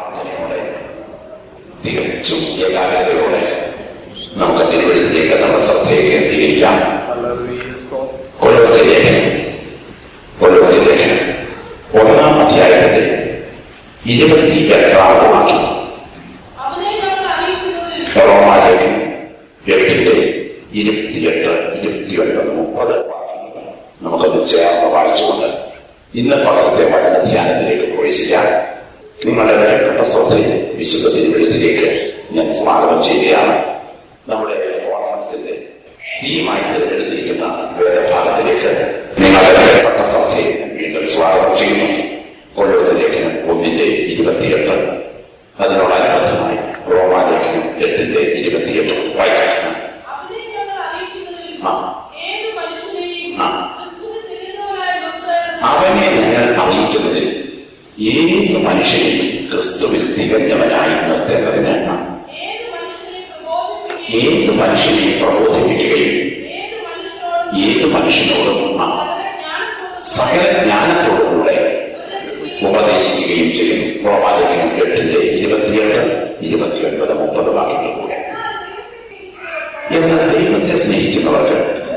പ്രാർത്ഥനയോടെ തികച്ചും ഏകാഗ്രതയോടെ നമുക്ക് തിരുവഴുത്തിലേക്ക് നമ്മുടെ ശ്രദ്ധയെ കേന്ദ്രീകരിക്കാം കൊലോസി ലേഖനം കൊലോസി ലേഖനം ഒന്നാം അധ്യായത്തിന്റെ ഇരുപത്തി എട്ടാമത് വാക്യം അവനെ ഞങ്ങൾ അറിയിക്കുന്നതിൽ റോമാലേഖനം എട്ടിന്റെ ഇരുപത്തിയെട്ട് ഇരുപത്തിയൊൻപത് മുപ്പത് വാക്യങ്ങൾ നമുക്കത് ചേർന്ന് വായിച്ചുകൊണ്ട് ഇന്ന് പകരത്തെ വചന ധ്യാനത്തിലേക്ക് പ്രവേശിക്കാം നിങ്ങളുടെ വിലപ്പെട്ട ശ്രദ്ധയെ വിശുദ്ധ തിരുവഴുത്തിലേക്ക് ഞാൻ സ്വാഗതം ചെയ്യുകയാണ് നമ്മുടെ കോൺഫറൻസിന്റെ തീമായി തിരഞ്ഞെടുത്തിരിക്കുന്ന വേദഭാഗത്തിലേക്ക് നിങ്ങളുടെ വിലപ്പെട്ട ശ്രദ്ധയെ ഞാൻ വീണ്ടും സ്വാഗതം ചെയ്യുന്നു കൊള്ളോസ് ലേഖനം ഒന്നിന്റെ ഇരുപത്തിയെട്ട് അതിനോടനുബന്ധമായി റോമാലേഖനം എട്ടിന്റെ ഇരുപത്തിയെട്ട് വായിച്ചിട്ടുണ്ട് അവനെ ഞങ്ങൾ അറിയിക്കുന്നതിൽ ആ. ഏത് മനുഷ്യനെയും ആ. ക്രിസ്തുവിൽ തിരിയുന്നവനായി നിർത്തുക അവനെ ഞങ്ങൾ അറിയിക്കുന്നതിൽ ഏത് മനുഷ്യനെയും ക്രിസ്തുവിൽ തികഞ്ഞവനായി നിർത്തേണ്ടതിന് ഏത് മനുഷ്യനെ പ്രബോധിപ്പിക്കുകയും ഏത് മനുഷ്യനെയും പ്രബോധിപ്പിക്കുകയും ഏത് മനുഷ്യരോടും ഏത് മനുഷ്യനോടും ആ വളരെ ജ്ഞാനത്തോടും സകല ജ്ഞാനത്തോടുകൂടെ ഉപദേശിക്കുകയും ചെയ്യും റോമാലേഖനം എട്ടിന്റെ ഇരുപത്തിയെട്ട് ഇരുപത്തിയൊൻപത് മുപ്പത് വാക്യങ്ങൾ കൂടെ എന്നാൽ ദൈവത്തെ സ്നേഹിക്കുന്നവർക്ക്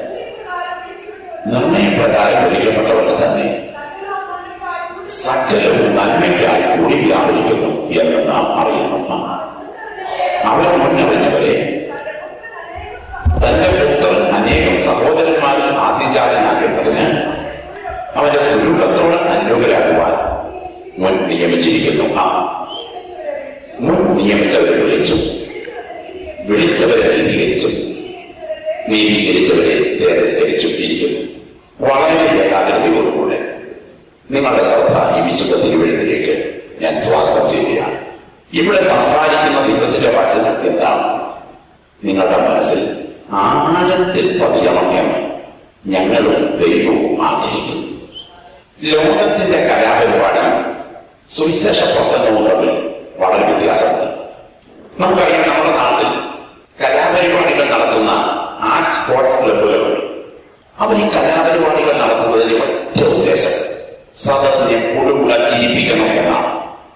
നിർണയപ്രകാരം വിളിക്കപ്പെട്ടവർക്ക് തന്നെ സകലവും നന്മയ്ക്കായി കൂടി വ്യാപരിക്കുന്നു എന്ന് നാം അറിയുന്നു അവർ മുന്നറിഞ്ഞവരെ തന്റെ പുത്രൻ അനേകം സഹോദരന്മാരിൽ ആദ്യജാതനാകേണ്ടതിന് അവന്റെ സ്വരൂപത്തോട് അനുരൂപരാകുവാൻ മുൻ നിയമിച്ചിരിക്കുന്നു ആ മുൻ നിയമിച്ചവരെ വിളിച്ചു വിളിച്ചവരെ നീതീകരിച്ചു നീതീകരിച്ചവരെ തിരസ്കരിച്ചു ഇരിക്കുന്നു വളരെ ഏകാഗ്രതയോടുകൂടെ നിങ്ങളുടെ ശ്രദ്ധ ഈ വിശുദ്ധ തിരുവഴുത്തിലേക്ക് ഞാൻ സ്വാഗതം ചെയ്യുകയാണ് ഇവിടെ സംസാരിക്കുന്ന ദൈവത്തിന്റെ വചനം എന്താണ് നിങ്ങളുടെ മനസ്സിൽ ആഴത്തിൽ പതിയണം എന്ന് ഞങ്ങളും ദൈവവും ആഗ്രഹിക്കുന്നു ലോകത്തിന്റെ കലാപരിപാടിയും സുവിശേഷ പ്രസംഗവും തമ്മിൽ വളരെ വ്യത്യാസമുണ്ട് നമുക്കറിയാം നമ്മുടെ നാട്ടിൽ കലാപരിപാടികൾ നടത്തുന്ന ആർട്സ് സ്പോർട്സ് ക്ലബുകളുണ്ട് അവർ ഈ കലാപരിപാടികൾ നടത്തുന്നതിന് ഒറ്റ ഉദ്ദേശം സദസ്സിനെ കൊടുകുള ചിരിപ്പിക്കണം എന്നാണ്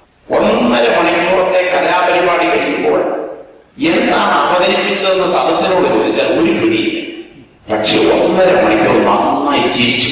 ഒന്നര മണിക്കൂറത്തെ കലാപരിപാടി കഴിയുമ്പോൾ എന്താണ് അവതരിപ്പിച്ചതെന്ന് സദസ്സിനോട് ചോദിച്ചാൽ ഒരു പിടിയില്ല പക്ഷെ ഒന്നര മണിക്കൂർ നന്നായി ചിരിച്ചു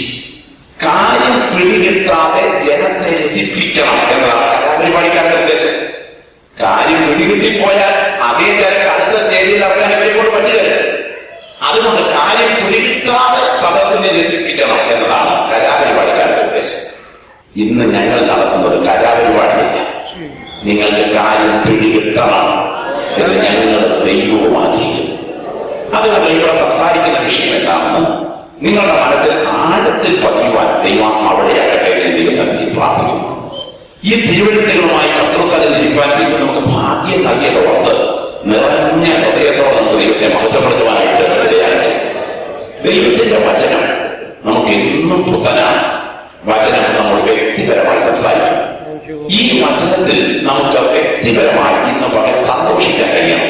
കാര്യം പിടികിട്ടാതെ ജനത്തെ രസിപ്പിക്കണം എന്നതാണ് കലാപരിപാടിക്കാരുടെ ഉദ്ദേശം കാര്യം പിടികിട്ടിപ്പോയാൽ അതേ ജനക്ക് അടുത്ത സ്റ്റേജിൽ ഇറങ്ങാൻ ഇവരെ കൊണ്ട് പറ്റുകയില്ല അതുകൊണ്ട് കാര്യം പിടികിട്ടാതെ സദസ്സിനെ രസിപ്പിക്കണം എന്നതാണ് കലാപരിപാടിക്കാരുടെ ഉദ്ദേശം ഇന്ന് ഞങ്ങൾ നടത്തുന്നത് കലാപരിപാടിയില്ല നിങ്ങൾക്ക് കാര്യം പിടികിട്ടണം എന്ന് ഞങ്ങൾ ദൈവവും ആഗ്രഹിക്കുന്നു അതുകൊണ്ട് ഇവിടെ സംസാരിക്കുന്ന വിഷയം എന്താണെന്ന് നിങ്ങളുടെ മനസ്സിൽ ആഴത്തിൽ പതിയുവാൻ ദൈവം അവിടെയാകട്ടെ എന്ന് ദൈവസന്നിധി പ്രാർത്ഥിക്കുന്നു ഈ തിരുവഴുത്തുകളുമായി കത്രസ്ഥലത്ത് ഇരിക്കാൻ ദൈവം നമുക്ക് ഭാഗ്യം നൽകിയത് ഓർത്ത് നിറഞ്ഞ ഹൃദയത്തോടെ നമുക്ക് ദൈവത്തെ മഹത്വപ്പെടുത്തുവാനായിട്ട് ഇടയാകട്ടെ ദൈവത്തിന്റെ വചനം നമുക്ക് എന്നും പുത്തനാണ് വചനം നമ്മൾ വ്യക്തിപരമായി സംസാരിക്കും ഈ വചനത്തിൽ നമുക്ക് വ്യക്തിപരമായി ഇന്ന് പകൽ സന്തോഷിക്കാൻ കഴിയണം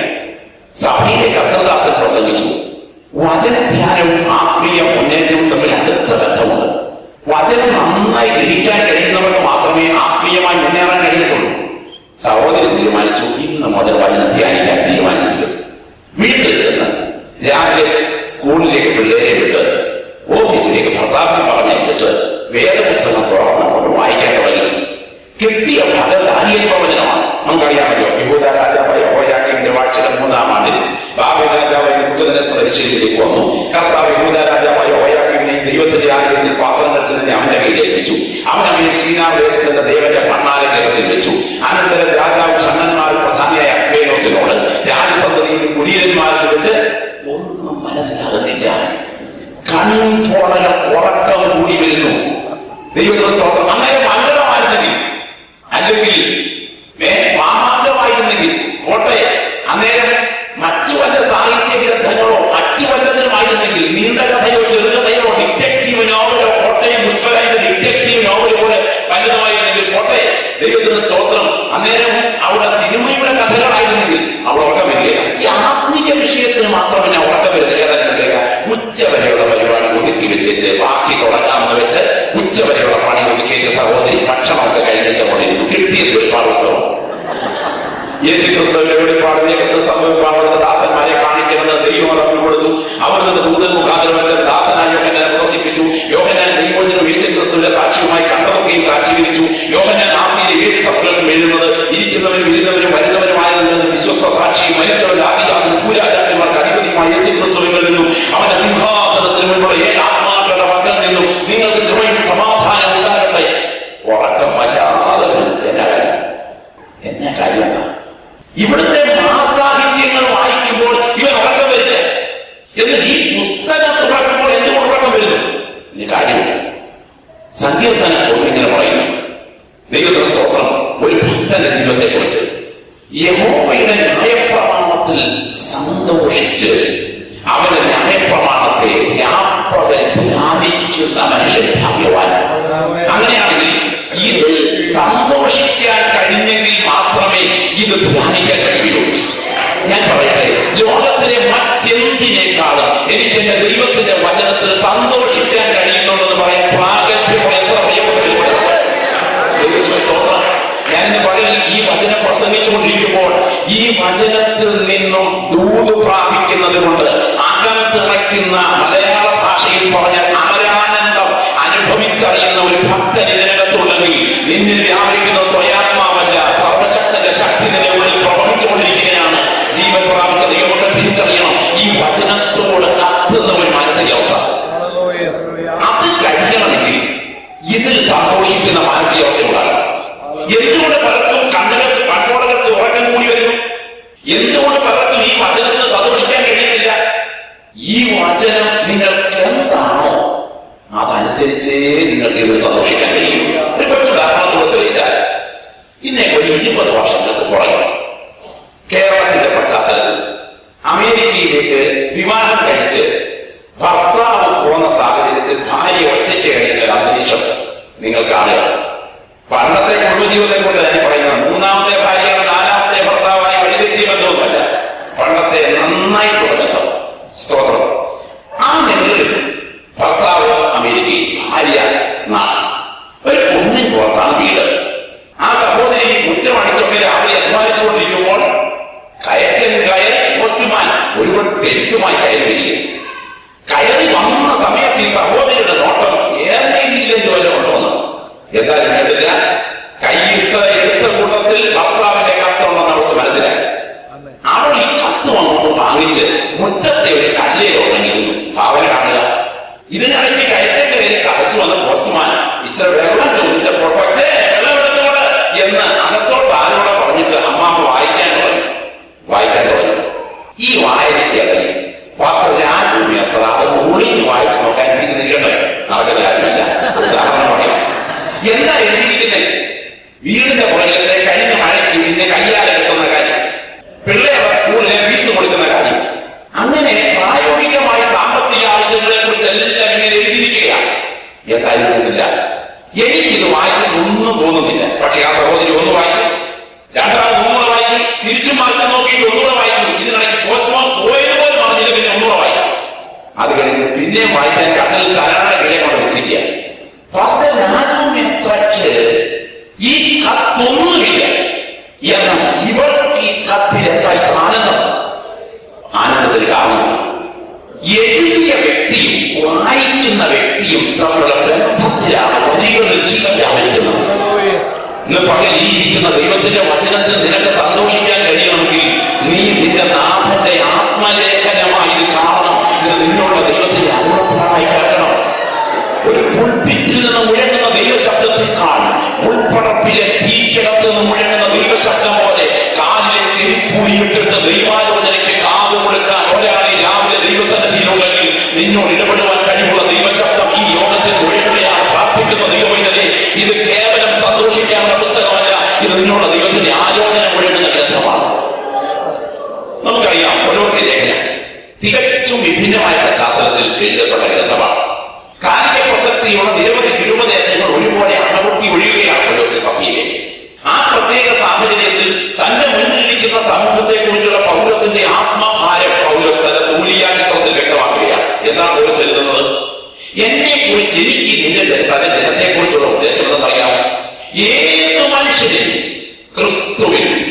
സഭയിലെ കർത്തദാസൻ പ്രസംഗിച്ചു വചനധ്യാനവും ആത്മീയ മുന്നേറ്റവും തമ്മിൽ അടുത്ത ബന്ധമുണ്ട് വചനം നന്നായി ഗ്രഹിക്കാൻ കഴിയുന്നവർക്ക് മാത്രമേ ആത്മീയമായി മുന്നേറാൻ കഴിയത്തുള്ളൂ സഹോദരി തീരുമാനിച്ചു ഇന്ന് മുതൽ വചനം ധ്യാനിക്കാൻ തീരുമാനിച്ചിട്ടുണ്ട് വീട്ടിൽ ചെന്ന് രാവിലെ സ്കൂളിലേക്ക് പിള്ളേരെ വിട്ട് ഓഫീസിലേക്ക് ഭർത്താവിനെ പറഞ്ഞയച്ചിട്ട് വേദപുസ്തകം തുറന്നുകൊണ്ട് വായിക്കാൻ തുടങ്ങി കിട്ടിയ ഫലം ദാനിയൽ പ്രവചനമാണ് നമുക്കറിയാമല്ലോ യഹൂദ രാജാവായ ഹോയാക്കിന്റെ വാഴ്ചയുടെ മൂന്നാം ആണ്ടിൽ ബാബു രാജാവായ മുഖദിനെ സദശ്ശേരിയിലേക്ക് വന്നു കർത്താവ് യഹൂദ രാജാവായ ഹോയാക്കിനെ ദൈവത്തിന്റെ ആലയത്തിൽ പാത്രങ്ങൾ ചെന്ന് അവന്റെ കയ്യിലേൽപ്പിച്ചു അവൻ അവയെ സീനാവേശം എന്ന ദേവന്റെ ഭണ്ണാരഗ്രഹത്തിൽ വെച്ചു അനന്തരം രാജാവ് ഷണ്ണന്മാരിൽ പ്രധാനിയായ അഫ്ഗേനോസിനോട് രാജസന്തതിയിലും കുലീരന്മാരിൽ വെച്ച് ഒന്നും മനസ്സിലാകുന്നില്ല കൺപോണല ഉറക്കം കൂടി വരുന്നു ദൈവത്തിന്റെ സ്തോത്രം അങ്ങനെ മംഗളമായിരുന്നെങ്കിൽ അല്ലെങ്കിൽ ഏ, മാമാങ്കമായിരുന്നെങ്കിൽ പോട്ടെ അന്നേരം മറ്റു വല്ല സാഹിത്യ ഗ്രന്ഥങ്ങളോ മറ്റു വല്ലതിനുമായിരുന്നെങ്കിൽ നീണ്ട കഥയോ ചെറുകഥയോ ഡിറ്റക്റ്റീവ് നോവലോ കോട്ടയം പുഷ്പരായുടെ ഡിറ്റക്റ്റീവ് നോവലോ പോലെ വല്ലതുമായിരുന്നെങ്കിൽ പോട്ടെ ദൈവത്തിന് സ്തോത്രം അന്നേരം അവിടെ സിനിമയുടെ കഥകളായിരുന്നെങ്കിൽ അവിടെ ഉറക്കം വരികയില്ല ഈ ആത്മീയ വിഷയത്തിന് മാത്രം ഞാൻ ഉറക്കം വരുന്നില്ല തന്നെ വരിക ഉച്ചവരെയുള്ള പരിപാടി ഒതുക്കി വെച്ചേച്ച് ബാക്കി തുടങ്ങാമെന്ന് വെച്ച് ഉച്ചവരെയുള്ള പണി ഒതുക്കിയ സഹോദരി ഭക്ഷണമൊക്കെ കഴിഞ്ഞ മോളിൽ കിട്ടിയത് ഒരുപാട് പുസ്തകം യേശു ക്രിസ്തുവിന്റെ വെളിപ്പാട് വേഗത്തിൽ സംഭവിക്കാവുന്ന ദാസന്മാരെ കാണിക്കുന്നത് ദൈവം തമ്മിൽ കൊടുത്തു അവർ നിന്ന് ദൂതൻ മുഖാന്തരം വെച്ച ദാസനായ യോഹന്നാൻ പ്രദർശിപ്പിച്ചു യോഹന്നാൻ ദൈവത്തിനും യേശു ക്രിസ്തുവിന്റെ സാക്ഷിയുമായി കണ്ടതൊക്കെയും സാക്ഷീകരിച്ചു യോഹന്നാൻ ആഫിയിലെ ഏഴ് സഭകളും എഴുതുന്നത് ഇരിക്കുന്നവരും ഇരുന്നവരും വരുന്നവരുമായതിൽ നിന്ന് വിശ്വസ്ത സാക്ഷി മരിച്ചവർ ആദിജാതനും ഭൂരാജാക്കന്മാർക്ക് അധിപതിയുമായ യേശു ക്രിസ്തുവിൽ നിന്നും അവന്റെ സിംഹാസനത്തിന് മുൻപുള്ള ഏഴ് ആത്മാക്കളുടെ പക്കൽ നിന്നും നിങ്ങൾക്ക് കൃപയും സമാധാനം ഉണ്ടാകട്ടെ ഉറക്കം വല്ലാതെ വരും. എന്നാ കാര്യം എന്നാ കാര്യം എന്താ ഇവിടുത്തെ മാസാഹിത്യങ്ങൾ വായിക്കുമ്പോൾ ഇവൻ ഉറക്കം വരില്ല എന്നിട്ട് ഈ പുസ്തകം തുറക്കുമ്പോൾ എന്തുകൊണ്ട് ഉറക്കം വരുന്നു ഇതിന് കാര്യമില്ല സങ്കീർത്തനം ഇങ്ങനെ പറയുന്നു ദൈവത്തിന് സ്തോത്രം ഒരു ഭക്തന്റെ ജീവിതത്തെ കുറിച്ച് യഹോവയുടെ ന്യായപ്രമാണത്തിൽ സന്തോഷിച്ച് അവന്റെ ന്യായപ്രമാണത്തെ വ്യാപകൻ ധ്യാനിക്കുന്ന മനുഷ്യൻ ഭാഗ്യവാൻ അങ്ങനെയാണെങ്കിൽ ഇതിൽ സന്തോഷിക്കാൻ കഴിഞ്ഞെങ്കിൽ മാത്രമേ ഇത് ധ്യാനിക്കാൻ കഴിയുള്ളൂ ഞാൻ പറയട്ടെ ലോകത്തിലെ മറ്റെന്തിനേക്കാളും എനിക്ക് എന്റെ ദൈവത്തിന്റെ വചനത്തിൽ സന്തോഷിക്കാൻ കഴിയുന്നുണ്ടെന്ന് പറയാൻ പ്രാഗൽഭ്യമുള്ള എത്ര പ്രിയപ്പെട്ടവരുണ്ട് ദൈവത്തിന് സ്തോത്രം ഞാൻ ഇന്ന് പകൽ ഈ വചനം പ്രസംഗിച്ചുകൊണ്ടിരിക്കുമ്പോൾ ഈ വചനത്തിൽ നിന്നും ദൂത് പ്രാപിക്കുന്നത് കൊണ്ട് അകം തിളയ്ക്കുന്ന മലയാള ഭാഷയിൽ പറഞ്ഞാൽ അമരാനന്ദം അനുഭവിച്ചറിയുന്ന ഒരു ഭക്തൻ ഇതിനകത്തുണ്ടെങ്കിൽ നിന്നിൽ വ്യാപരിക്കുന്ന സ്വയാത്മാവല്ല സർവശക്തന്റെ ശക്തി നിന്റെ ഉള്ളിൽ പ്രവഹിച്ചുകൊണ്ടിരിക്കുകയാണ് ജീവൻ പ്രാപിച്ച ദൈവത്തെ തിരിച്ചറിയണം ഈ വചനത്തോട് കത്തുന്ന ഒരു മാനസികാവസ്ഥ അത് കഴിയണമെങ്കിൽ ഇതിൽ സന്തോഷിക്കുന്ന മാനസികാവസ്ഥ ഉണ്ടാകണം എന്തുകൊണ്ട് പലർക്കും കണ്ണുകൾക്ക് കണ്ണോടകൾക്ക് ഉറക്കം കൂടി വരുന്നു എന്തുകൊണ്ട് പലർക്കും ഈ വചനത്തിന് സന്തോഷിക്കാൻ കഴിയുന്നില്ല ഈ വചനം നിങ്ങൾക്ക് എന്താണോ അതനുസരിച്ചേ നിങ്ങൾക്ക് ഇതിൽ സന്തോഷിക്കാൻ കഴിയും ഒരു കുറച്ച് ഉദാഹരണത്തോട് തെളിയിച്ചാൽ ഇന്നേ ഒരു ഇരുപത് വർഷങ്ങൾക്ക് പുറകെ കേരളത്തിന്റെ പശ്ചാത്തലത്തിൽ അമേരിക്കയിലേക്ക് വിവാഹം കഴിച്ച് ഭർത്താവ് പോകുന്ന സാഹചര്യത്തിൽ ഭാര്യ ഒറ്റയ്ക്ക് കഴിയുന്ന ഒരു അന്തരീക്ഷം നിങ്ങൾ കാണുക പണ്ടത്തെ കുടുംബജീവിതത്തെ കുറിച്ച് തന്നെ പറയുന്നത് മൂന്നാമത്തെ ഭാര്യയാണ് നാലാമത്തെ ഭർത്താവായി വഴിതെറ്റിയ ബന്ധമൊന്നുമല്ല പണ്ടത്തെ നന്നായിട്ടുള്ള ബന്ധം സ്തോത്രം ആ നിലയിൽ ഭർത്താവ് അമേരിക്കയിൽ ഭാര്യ നാട്ടിൽ ഒരു കുഞ്ഞിൻ പുറത്താണ് വീട് ആ സഹോദരി മുറ്റം അടിച്ചൊക്കെ രാവിലെ അധ്വാനിച്ചുകൊണ്ടിരിക്കുമ്പോൾ കയറ്റൻ കയർ പോസ്റ്റ്മാൻ ഒരുവൻ പെരുത്തുമായി കയറിയിരിക്കും കയറി വന്ന സമയത്ത് ഈ സഹോദരിയുടെ നോട്ടം ഏറെയില്ലെന്ന് വരെ കൊണ്ടുവന്നു എന്തായാലും വേണ്ടില്ല കൈയിട്ട് എടുത്ത കൂട്ടത്തിൽ ഭർത്താവിന്റെ കത്തുണ്ടെന്ന് അവൾക്ക് മനസ്സിലായി അവൾ ഈ കത്ത് വന്നുകൊണ്ട് വാങ്ങിച്ച് മുറ്റത്തെ ഒരു കല്ലേൽ ഉണങ്ങിയിരുന്നു ഭാവന കാണുക ഇതിനിടയ്ക്ക് കയറ്റം കയറി കടച്ചു വന്ന പോസ്റ്റ്മാൻ ഇച്ചിരി വെള്ളം ചോദിച്ചപ്പോൾ പക്ഷേ വെള്ളം എടുത്തോട് എന്ന് അകത്തോട്ട് ആരോടെ പറഞ്ഞിട്ട് അമ്മാമ്മ വായിക്കാൻ തുടങ്ങി വായിക്കാൻ തുടങ്ങി ഈ വായനയ്ക്കിടയിൽ പാസ്റ്റർ രാജു എത്ര അത് ഒളിഞ്ഞ് വായിച്ചു നോക്കാൻ എനിക്ക് നിൽക്കട്ടെ നടക്കുന്ന കാര്യമില്ല ഉദാഹരണം പറയാം എന്താ എഴുതിയിരിക്കുന്നത് വീടിന്റെ പുറകിലത്തെ കഴിഞ്ഞ മഴയ്ക്ക് ഇതിന്റെ കയ്യാലെ എത്തുന്ന കാര്യം പിള്ളേരുടെ സ്കൂളിലെ ഫീസ് കൊടുക്കുന്ന കാര്യം അങ്ങനെ പ്രായോഗികമായ സാമ്പത്തിക ആവശ്യങ്ങളെ കുറിച്ച് എല്ലാം ഇങ്ങനെ എഴുതിയിരിക്കുകയാണ് എന്തായിരുന്നില്ല എനിക്കിത് വായിച്ചിട്ട് ഒന്നും തോന്നുന്നില്ല പക്ഷെ ആ സഹോദരി ഒന്ന് വായിച്ചു രണ്ടാമത് ഒന്നുകൂടെ വായിച്ചു തിരിച്ചു മറിച്ച് നോക്കിയിട്ട് ഒന്നുകൂടെ വായിച്ചു ഇതിനിടയ്ക്ക് പോസ്റ്റ്മോൺ പോയതുപോലെ പറഞ്ഞില്ല പിന്നെ ഒന്നുകൂടെ വായിച്ചു അത് കഴിഞ്ഞ് പിന്നെയും വായിക്കാൻ കണ്ണിൽ കലാണ കിഴെ കൊണ്ട് വെച്ചിരിക്കുക പാസ്റ്റർ രാജു എത്രയ്ക്ക് ഈ കത്തൊന്നുമില്ല എന്നാൽ ഇവൾക്ക് ഈ കത്തിൽ എന്താ ഇത്ര ആനന്ദം ആനന്ദത്തിന് കാരണമാണ് എഴുതിയ വ്യക്തിയും വായിക്കുന്ന വ്യക്തിയും തമ്മിലുള്ള ബന്ധത്തിലാണ് വരികളിൽ ചില വ്യാപരിക്കുന്നത് ഇന്ന് പകൽ ഈ ഇരിക്കുന്ന ദൈവത്തിന്റെ വചനത്തിൽ നിനക്ക് സന്തോഷിക്കാൻ കഴിയണമെങ്കിൽ നീ നിന്റെ നാഥന്റെ ആത്മലേഖനമായി ഇത് കാണണം ഇത് നിന്നുള്ള ദൈവത്തിന്റെ അരുളപ്പെടാനായി കേൾക്കണം ഒരു പുൽപ്പിറ്റിൽ നിന്ന് മുഴങ്ങുന്ന ദൈവശബ്ദത്തെക്കാൾ ഉൾപ്പടപ്പിലെ തീക്കകത്ത് നിന്ന് മുഴങ്ങുന്ന ദൈവശബ്ദം പോലെ കാലിലെ ചെരിപ്പൂരിയിട്ടിട്ട് ദൈവാലോചനയ്ക്ക് കാത് കൊടുക്കാൻ ഒരാളെ രാവിലെ ദൈവസന്നിധിയിലുണ്ടെങ്കിൽ നിന്നോട് ഇടപെടുവാൻ കഴിവുള്ള ദൈവശബ്ദം ഈ യോഗത്തിൽ മുഴങ്ങുകയാണ് പ്രാർത്ഥിക്കുന്ന ദൈവമില്ലേ ഇത് കേവലം സന്തോഷിക്കാനുള്ള പുസ്തകമല്ല ഇത് നിന്നുള്ള ദൈവത്തിന്റെ ആലോചന മുഴങ്ങുന്ന ഗ്രന്ഥമാണ് നമുക്കറിയാം ഓരോസി ലേഖനം തികച്ചും വിഭിന്നമായ പശ്ചാത്തലത്തിൽ എഴുതപ്പെട്ട ഗ്രന്ഥമാണ് കാലിക പ്രസക്തിയുള്ള നിരവധി തിരുപദേശങ്ങൾ ഒരുപോലെ അണപൊട്ടി ഒഴിയുകയാണ് ഓരോസി സഭയിലേക്ക് ആ പ്രത്യേക സാഹചര്യത്തിൽ തന്റെ മുന്നിലിരിക്കുന്ന സമൂഹത്തെ കുറിച്ചുള്ള പൗരസിന്റെ ആത്മഭാരം പൗരസ് തന്റെ തൂലിയ ചിത്രത്തിൽ വ്യക്തമാക്കുകയാണ് എന്താണ് പൗരസ് എഴുതുന്നത് എന്നെ കുറിച്ച് എനിക്ക് നിന്റെ തന്റെ ജനത്തെ കുറിച്ചുള്ള ഉദ്ദേശം എന്തെന്നറിയാമോ ഏത് മനുഷ്യനും ക്രിസ്തുവിൽ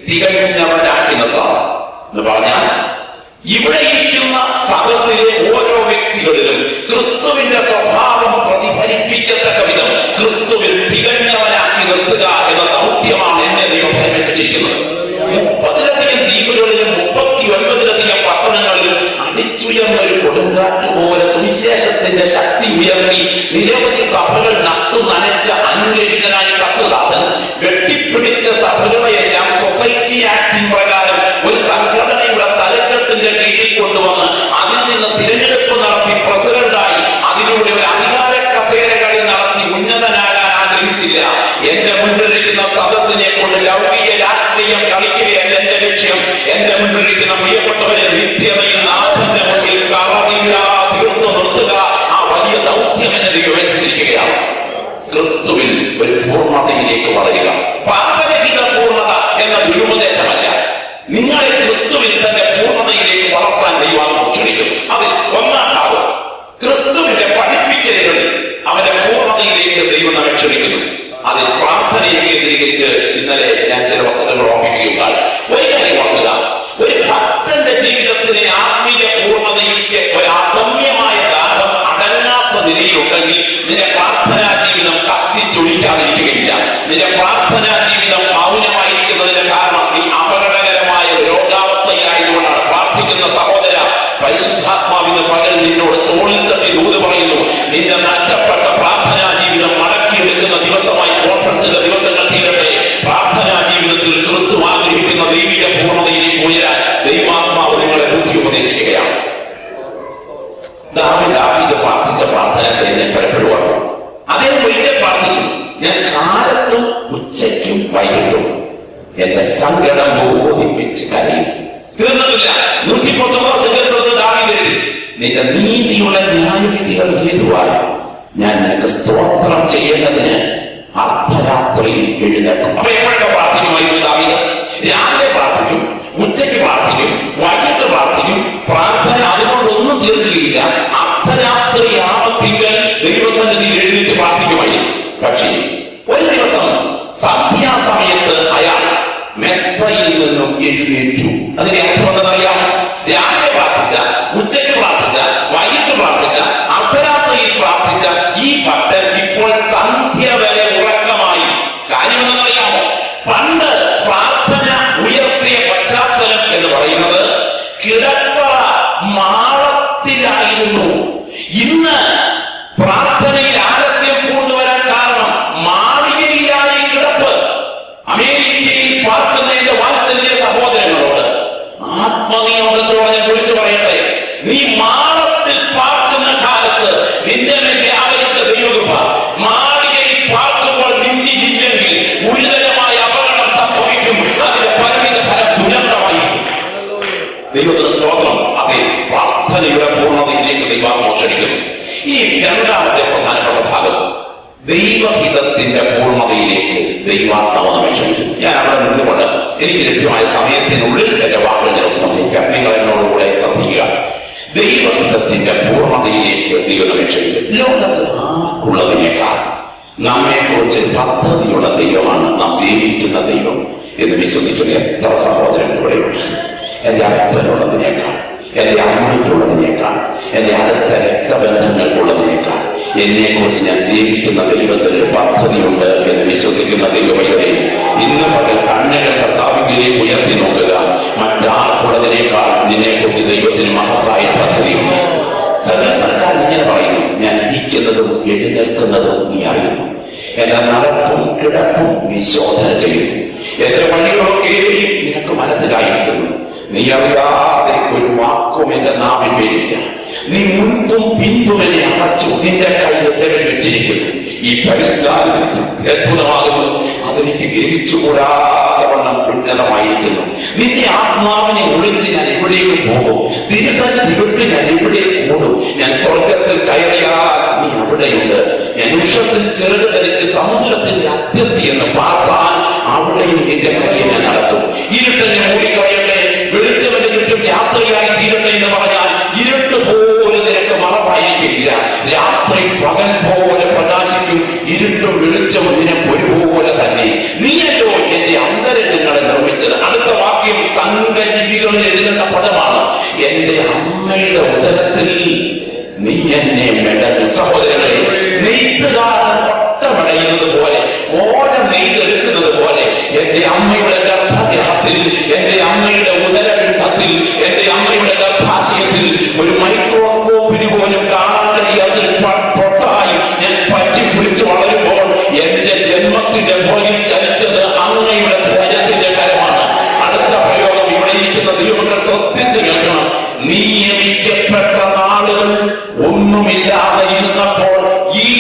തികഞ്ഞവനാക്കി നിർത്താം എന്ന് പറഞ്ഞാൽ ഇവിടെ ഇരിക്കുന്ന സദസ്സിലെ ഓരോ വ്യക്തികളിലും ക്രിസ്തുവിന്റെ സ്വഭാവം പ്രതിഫലിപ്പിക്കത്തക്ക വിധം ക്രിസ്തുവിൽ തികഞ്ഞവനാക്കി നിർത്തുക എന്ന ദൗത്യമാണ് എന്നെ ദൈവം പ്രേരിപ്പിച്ചിരിക്കുന്നത് മുപ്പതിലധികം ദ്വീപുകളിലും മുപ്പത്തി ഒൻപതിലധികം പട്ടണങ്ങളിലും അടിച്ചുയർന്ന ഒരു കൊടുങ്കാറ്റ് പോലെ സുവിശേഷത്തിന്റെ ശക്തി ഉയർത്തി നിരവധി സഭകൾ നട്ടു നനച്ച അനുഗ്രഹിതനായ കത്തുദാസൻ വെട്ടിപ്പിടിച്ച സഭകളെയെല്ലാം സൊസൈറ്റി ആക്ടിൻ പ്രകാരം ഒരു സംഘടനയുടെ തലക്കെട്ടിന്റെ കീഴിൽ കൊണ്ടുവന്ന് അതിൽ നിന്ന് തിരഞ്ഞെടുപ്പ് നടത്തി പ്രസിഡന്റായി അതിലൂടെ ഒരു അധികാര കസേരകളിൽ നടത്തി ഉന്നതനാകാൻ ആഗ്രഹിച്ചില്ല എന്റെ മുൻപിലിരിക്കുന്ന സദസ്സിനെ കൊണ്ട് ലൗകിക രാഷ്ട്രീയം കളിക്കുകയല്ല എന്റെ ലക്ഷ്യം എന്റെ മുൻപിലിരിക്കുന്ന പ്രിയപ്പെട്ടവരെ നിത്യതയിൽ നാഥന്റെ മുന്നിൽ കറവില്ല തീർത്തു നിർത്തുക ആ വലിയ ദൗത്യം എന്നെ ദൈവം ക്രിസ്തുവിൽ ഒരു പൂർണ്ണതയിലേക്ക് വളരുക പാപരഹിത പൂർണ്ണത എന്ന ദുരുപദേശമല്ല നിങ്ങളെ ക്രിസ്തുവിൽ തന്റെ പൂർണ്ണതയിലേക്ക് വളർത്താൻ ദൈവം ക്ഷണിക്കും അതിൽ ഒന്നാം ഭാഗം ക്രിസ്തുവിന്റെ പഠിപ്പിക്കലുകളിൽ അവന്റെ പൂർണ്ണതയിലേക്ക് ദൈവം നമ്മെ ക്ഷണിക്കുന്നു അതിൽ പ്രാർത്ഥനയെ കേന്ദ്രീകരിച്ച് ഇന്നലെ ഞാൻ ചില വസ്തുക്കൾ ഓർമ്മിക്കുകയുണ്ടായി ഒരു കാര്യം ഓർക്കുക ഒരു ഭക്തന്റെ ജീവിതത്തിലെ ആത്മീയ പൂർണ്ണതയിലേക്ക് ഒരു അദമ്യമായ ദാഹം അടങ്ങാത്ത നിലയിലുണ്ടെങ്കിൽ നിന്റെ പ്രാർത്ഥനാ ജീവിതം കത്തിച്ചൊഴിക്കാതിരിക്കുകയില്ല നിന്റെ പ്രാർത്ഥനാ ജീവിതം മൗനമായിരിക്കുന്നതിന്റെ കാരണം നീ അപകടകരമായ രോഗാവസ്ഥയിലായതുകൊണ്ടാണ് പ്രാർത്ഥിക്കുന്ന സഹോദര പരിശുദ്ധാത്മാവിന് പകൽ നിന്നോട് തോളിൽ തട്ടി ദൂത് പറയുന്നു നിന്റെ നഷ്ടപ്പെട്ട പ്രാർത്ഥനാ ജീവിതം മടക്കിയെടുക്കുന്ന ദിവസമായി കോൺഫറൻസിന്റെ ദിവസങ്ങൾ തീരട്ടെ പ്രാർത്ഥനാ ജീവിതത്തിൽ ക്രിസ്തു ആഗ്രഹിക്കുന്ന ദൈവിക പൂർണ്ണതയിലേക്ക് ഉയരാൻ ദൈവാത്മാവ് നിങ്ങളെ ബുദ്ധി ഉപദേശിക്കുകയാണ് ദാവി ദാവീദ് പ്രാർത്ഥിച്ച പ്രാർത്ഥന സൈന്യം പലപ്പോഴും ഓർക്കും അദ്ദേഹം ഒരിക്കൽ പ്രാർത്ഥിച്ചു ഞാൻ കാലത്തും ഉച്ചയ്ക്കും വൈകിട്ടും എന്റെ സങ്കടം ബോധിപ്പിച്ച് കരയും തീർന്നിട്ടില്ല നൂറ്റി പത്തൊമ്പത് സങ്കല്പത്തിൽ ദാവീദ് എഴുതി നിന്റെ നീതിയുള്ള ന്യായവിധികൾ ഹേതുവായി ഞാൻ നിനക്ക് സ്തോത്രം ചെയ്യേണ്ടതിന് അർദ്ധരാത്രിയിൽ എഴുന്നേക്കും അപ്പൊ എപ്പോഴൊക്കെ പ്രാർത്ഥിക്കുമായിരുന്നു ദാവീദ് രാവിലെ പ്രാർത്ഥിക്കും ഉച്ചയ്ക്ക് പ്രാർത്ഥിക്കും വൈകിട്ട് പ്രാർത്ഥിക്കും പ്രാർത്ഥന അതിനോടൊന്നും തീർക്കുകയില്ല അർദ്ധരാത്രി ആപത്തിങ്കൽ ദൈവസന്നിധിയിൽ എഴുന്നേറ്റ് പ്രാർത്ഥിക്കുമായിരുന്നു പക്ഷേ ഒരു ദിവസം സന്ധ്യാസമയത്ത് അയാൾ മെത്തയിൽ നിന്നും എഴുന്നേറ്റു അതിന്റെ അർത്ഥം എന്തെന്നറിയാമോ രാവിലെ പ്രാർത്ഥിച്ച ഉച്ചയ്ക്ക് പ്രാർത്ഥിച്ച വൈകിട്ട് പ്രാർത്ഥിച്ച അർദ്ധരാത്രിയിൽ പ്രാർത്ഥിച്ച ഈ ഭക്തൻ ഇപ്പോൾ സന്ധ്യ വരെ ഉറക്കമായി കാര്യം എന്തെന്നറിയാമോ പണ്ട് പ്രാർത്ഥന ഉയർത്തിയ പശ്ചാത്തലം എന്ന് പറയുന്നത് കിടപ്പ മാളത്തിലായിരുന്നു ഇന്ന് പ്രാർത്ഥനയിൽ ആലസ്യം കൊണ്ടുവരാൻ കാരണം മാളികയിലായി കിടപ്പ് അമേരിക്കയിൽ പാർക്കുന്നതിന്റെ വാത്സല്യ സഹോദരങ്ങളോട് ആത്മനിയോഗത്തോടെ ഞാൻ വിളിച്ചു പറയട്ടെ നീ മാളത്തിൽ പാർക്കുന്ന കാലത്ത് നിന്റെ മേൽ വ്യാപരിച്ച ദൈവകൃപ മാളികയിൽ പാർക്കുമ്പോൾ നിന്നില്ലെങ്കിൽ ഗുരുതരമായ അപകടം സംഭവിക്കും അതിന് പരിമിത ഫലം ദുരന്തമായിരിക്കും ദൈവത്തിന് സ്തോത്രം അതെ പ്രാർത്ഥനയുടെ പൂർണ്ണതയിലേക്ക് ദൈവാത്മ ക്ഷണിക്കുന്നു ഈ രണ്ടാമത്തെ പ്രധാനപ്പെട്ട ഭാഗം ദൈവഹിതത്തിന്റെ പൂർണ്ണതയിലേക്ക് ദൈവാത്മാവ് നമ്മെ ക്ഷണിക്കുന്നു ഞാൻ അവിടെ നിന്നുകൊണ്ട് എനിക്ക് ലഭ്യമായ സമയത്തിനുള്ളിൽ എന്റെ വാക്കുകൾ ഞാൻ സംഭവിക്കാം നിങ്ങൾ എന്നോടുകൂടെ ശ്രദ്ധിക്കുക ദൈവഹിതത്തിന്റെ പൂർണ്ണതയിലേക്ക് ദൈവം നമ്മെ ക്ഷണിക്കും ലോകത്ത് ആർക്കുള്ളതിനേക്കാൾ നമ്മെ കുറിച്ച് പദ്ധതിയുള്ള ദൈവമാണ് നാം സേവിക്കുന്ന ദൈവം എന്ന് വിശ്വസിക്കുന്ന എത്ര സഹോദരൻ ഇവിടെയുണ്ട് എന്റെ അപ്പനുള്ളതിനേക്കാൾ എന്റെ അമ്മയ്ക്കുള്ളതിനേക്കാൾ എന്റെ അടുത്ത രക്തബന്ധങ്ങൾക്കുള്ളതിനേക്കാൾ എന്നെ കുറിച്ച് ഞാൻ സേവിക്കുന്ന ദൈവത്തിന് ഒരു പദ്ധതിയുണ്ട് എന്ന് വിശ്വസിക്കുന്ന ദൈവമൈകളെ ഇന്ന് പകൽ കണ്ണുകൾ കർത്താവിലേക്ക് ഉയർത്തി നോക്കുക മറ്റാർക്കുള്ളതിനേക്കാൾ നിന്നെ കുറിച്ച് ദൈവത്തിന് മഹത്തായ പദ്ധതിയുണ്ട് സങ്കീർത്തനക്കാരൻ ഇങ്ങനെ പറയുന്നു ഞാൻ ഇരിക്കുന്നതും എഴുന്നേൽക്കുന്നതും നീ അറിയുന്നു എന്റെ നടപ്പും കിടപ്പും നീ ശോധന ചെയ്യുന്നു എന്റെ വഴികളൊക്കെയും നിനക്ക് മനസ്സിലായിരിക്കുന്നു നീ അറിയാതെ ഒരു വാക്കും എന്റെ നാവിൽ വരില്ല നീ മുൻപും പിൻപും എന്നെ അടച്ചു നിന്റെ കൈ എന്റെ മേൽ വെച്ചിരിക്കുന്നു ഈ പരിജ്ഞാനം എനിക്ക് അത്ഭുതമാകുന്നു അതെനിക്ക് ഗ്രഹിച്ചുകൂടാതെ വണ്ണം ഉന്നതമായിരിക്കുന്നു നിന്റെ ആത്മാവിനെ ഒളിച്ച് ഞാൻ എവിടേക്ക് പോകും തിരുസന്നിധി വിട്ട് ഞാൻ എവിടേക്ക് ഓടും ഞാൻ സ്വർഗത്തിൽ കയറിയാൽ നീ അവിടെയുണ്ട് ഞാൻ ഉഷസിൽ ചെറുത് ധരിച്ച് സമുദ്രത്തിന്റെ അറ്റത്തി എന്ന് പാർത്താൽ അവിടെയും നിന്റെ കയ്യെ ഞാൻ നടത്തും ഇരുട്ടെന്നെ മൂടിക്കളയട്ടെ വെളിച്ചവന് ചുറ്റും യാത്രയായി തീരട്ടെ എന്ന് പറഞ്ഞാൽ ഇരുട്ട് പോലെ നിനക്ക് മറവായിരിക്കില്ല രാത്രി പകൽ പോലെ പ്രകാശിക്കും ഇരുട്ടും വെളിച്ചവും നിനക്ക് ഒരുപോലെ തന്നെ നീയല്ലോ എന്റെ അന്തരംഗങ്ങളെ നിർമ്മിച്ചത് അടുത്ത എന്റെ അമ്മയുടെ ഉദരത്തിൽ നീ എന്നെ മെടഞ്ഞു സഹോദരങ്ങളെ നെയ്ത്തുകാരൻ ഒട്ടമടയുന്നത് പോലെ ഓല നെയ്തെടുക്കുന്നത് പോലെ എന്റെ അമ്മയുടെ ഗർഭഗ്രഹത്തിൽ എന്റെ അമ്മയുടെ ഉദരപിണ്ഡത്തിൽ എന്റെ അമ്മയുടെ ഗർഭാശയത്തിൽ ഒരു മൈക്രോസ്കോപ്പിന് പോലും കാണാൻ കഴിയാത്ത ഒരു പ- പൊട്ടായി ഞാൻ പറ്റി പിടിച്ച് വളരുമ്പോൾ എന്റെ ജന്മത്തിന്റെ പുറകിൽ ചലിച്ചത് അങ്ങയുടെ ധൈര്യത്തിന്റെ കരമാണ് അടുത്ത പ്രയോഗം ഇവിടെ ഇരിക്കുന്ന ദൈവങ്ങൾ ശ്രദ്ധിച്ചു കേൾക്കണം നിയമിക്കപ്പെട്ട നാളുകൾ ഒന്നുമില്ലാതെ ഇരുന്നപ്പോൾ ഈ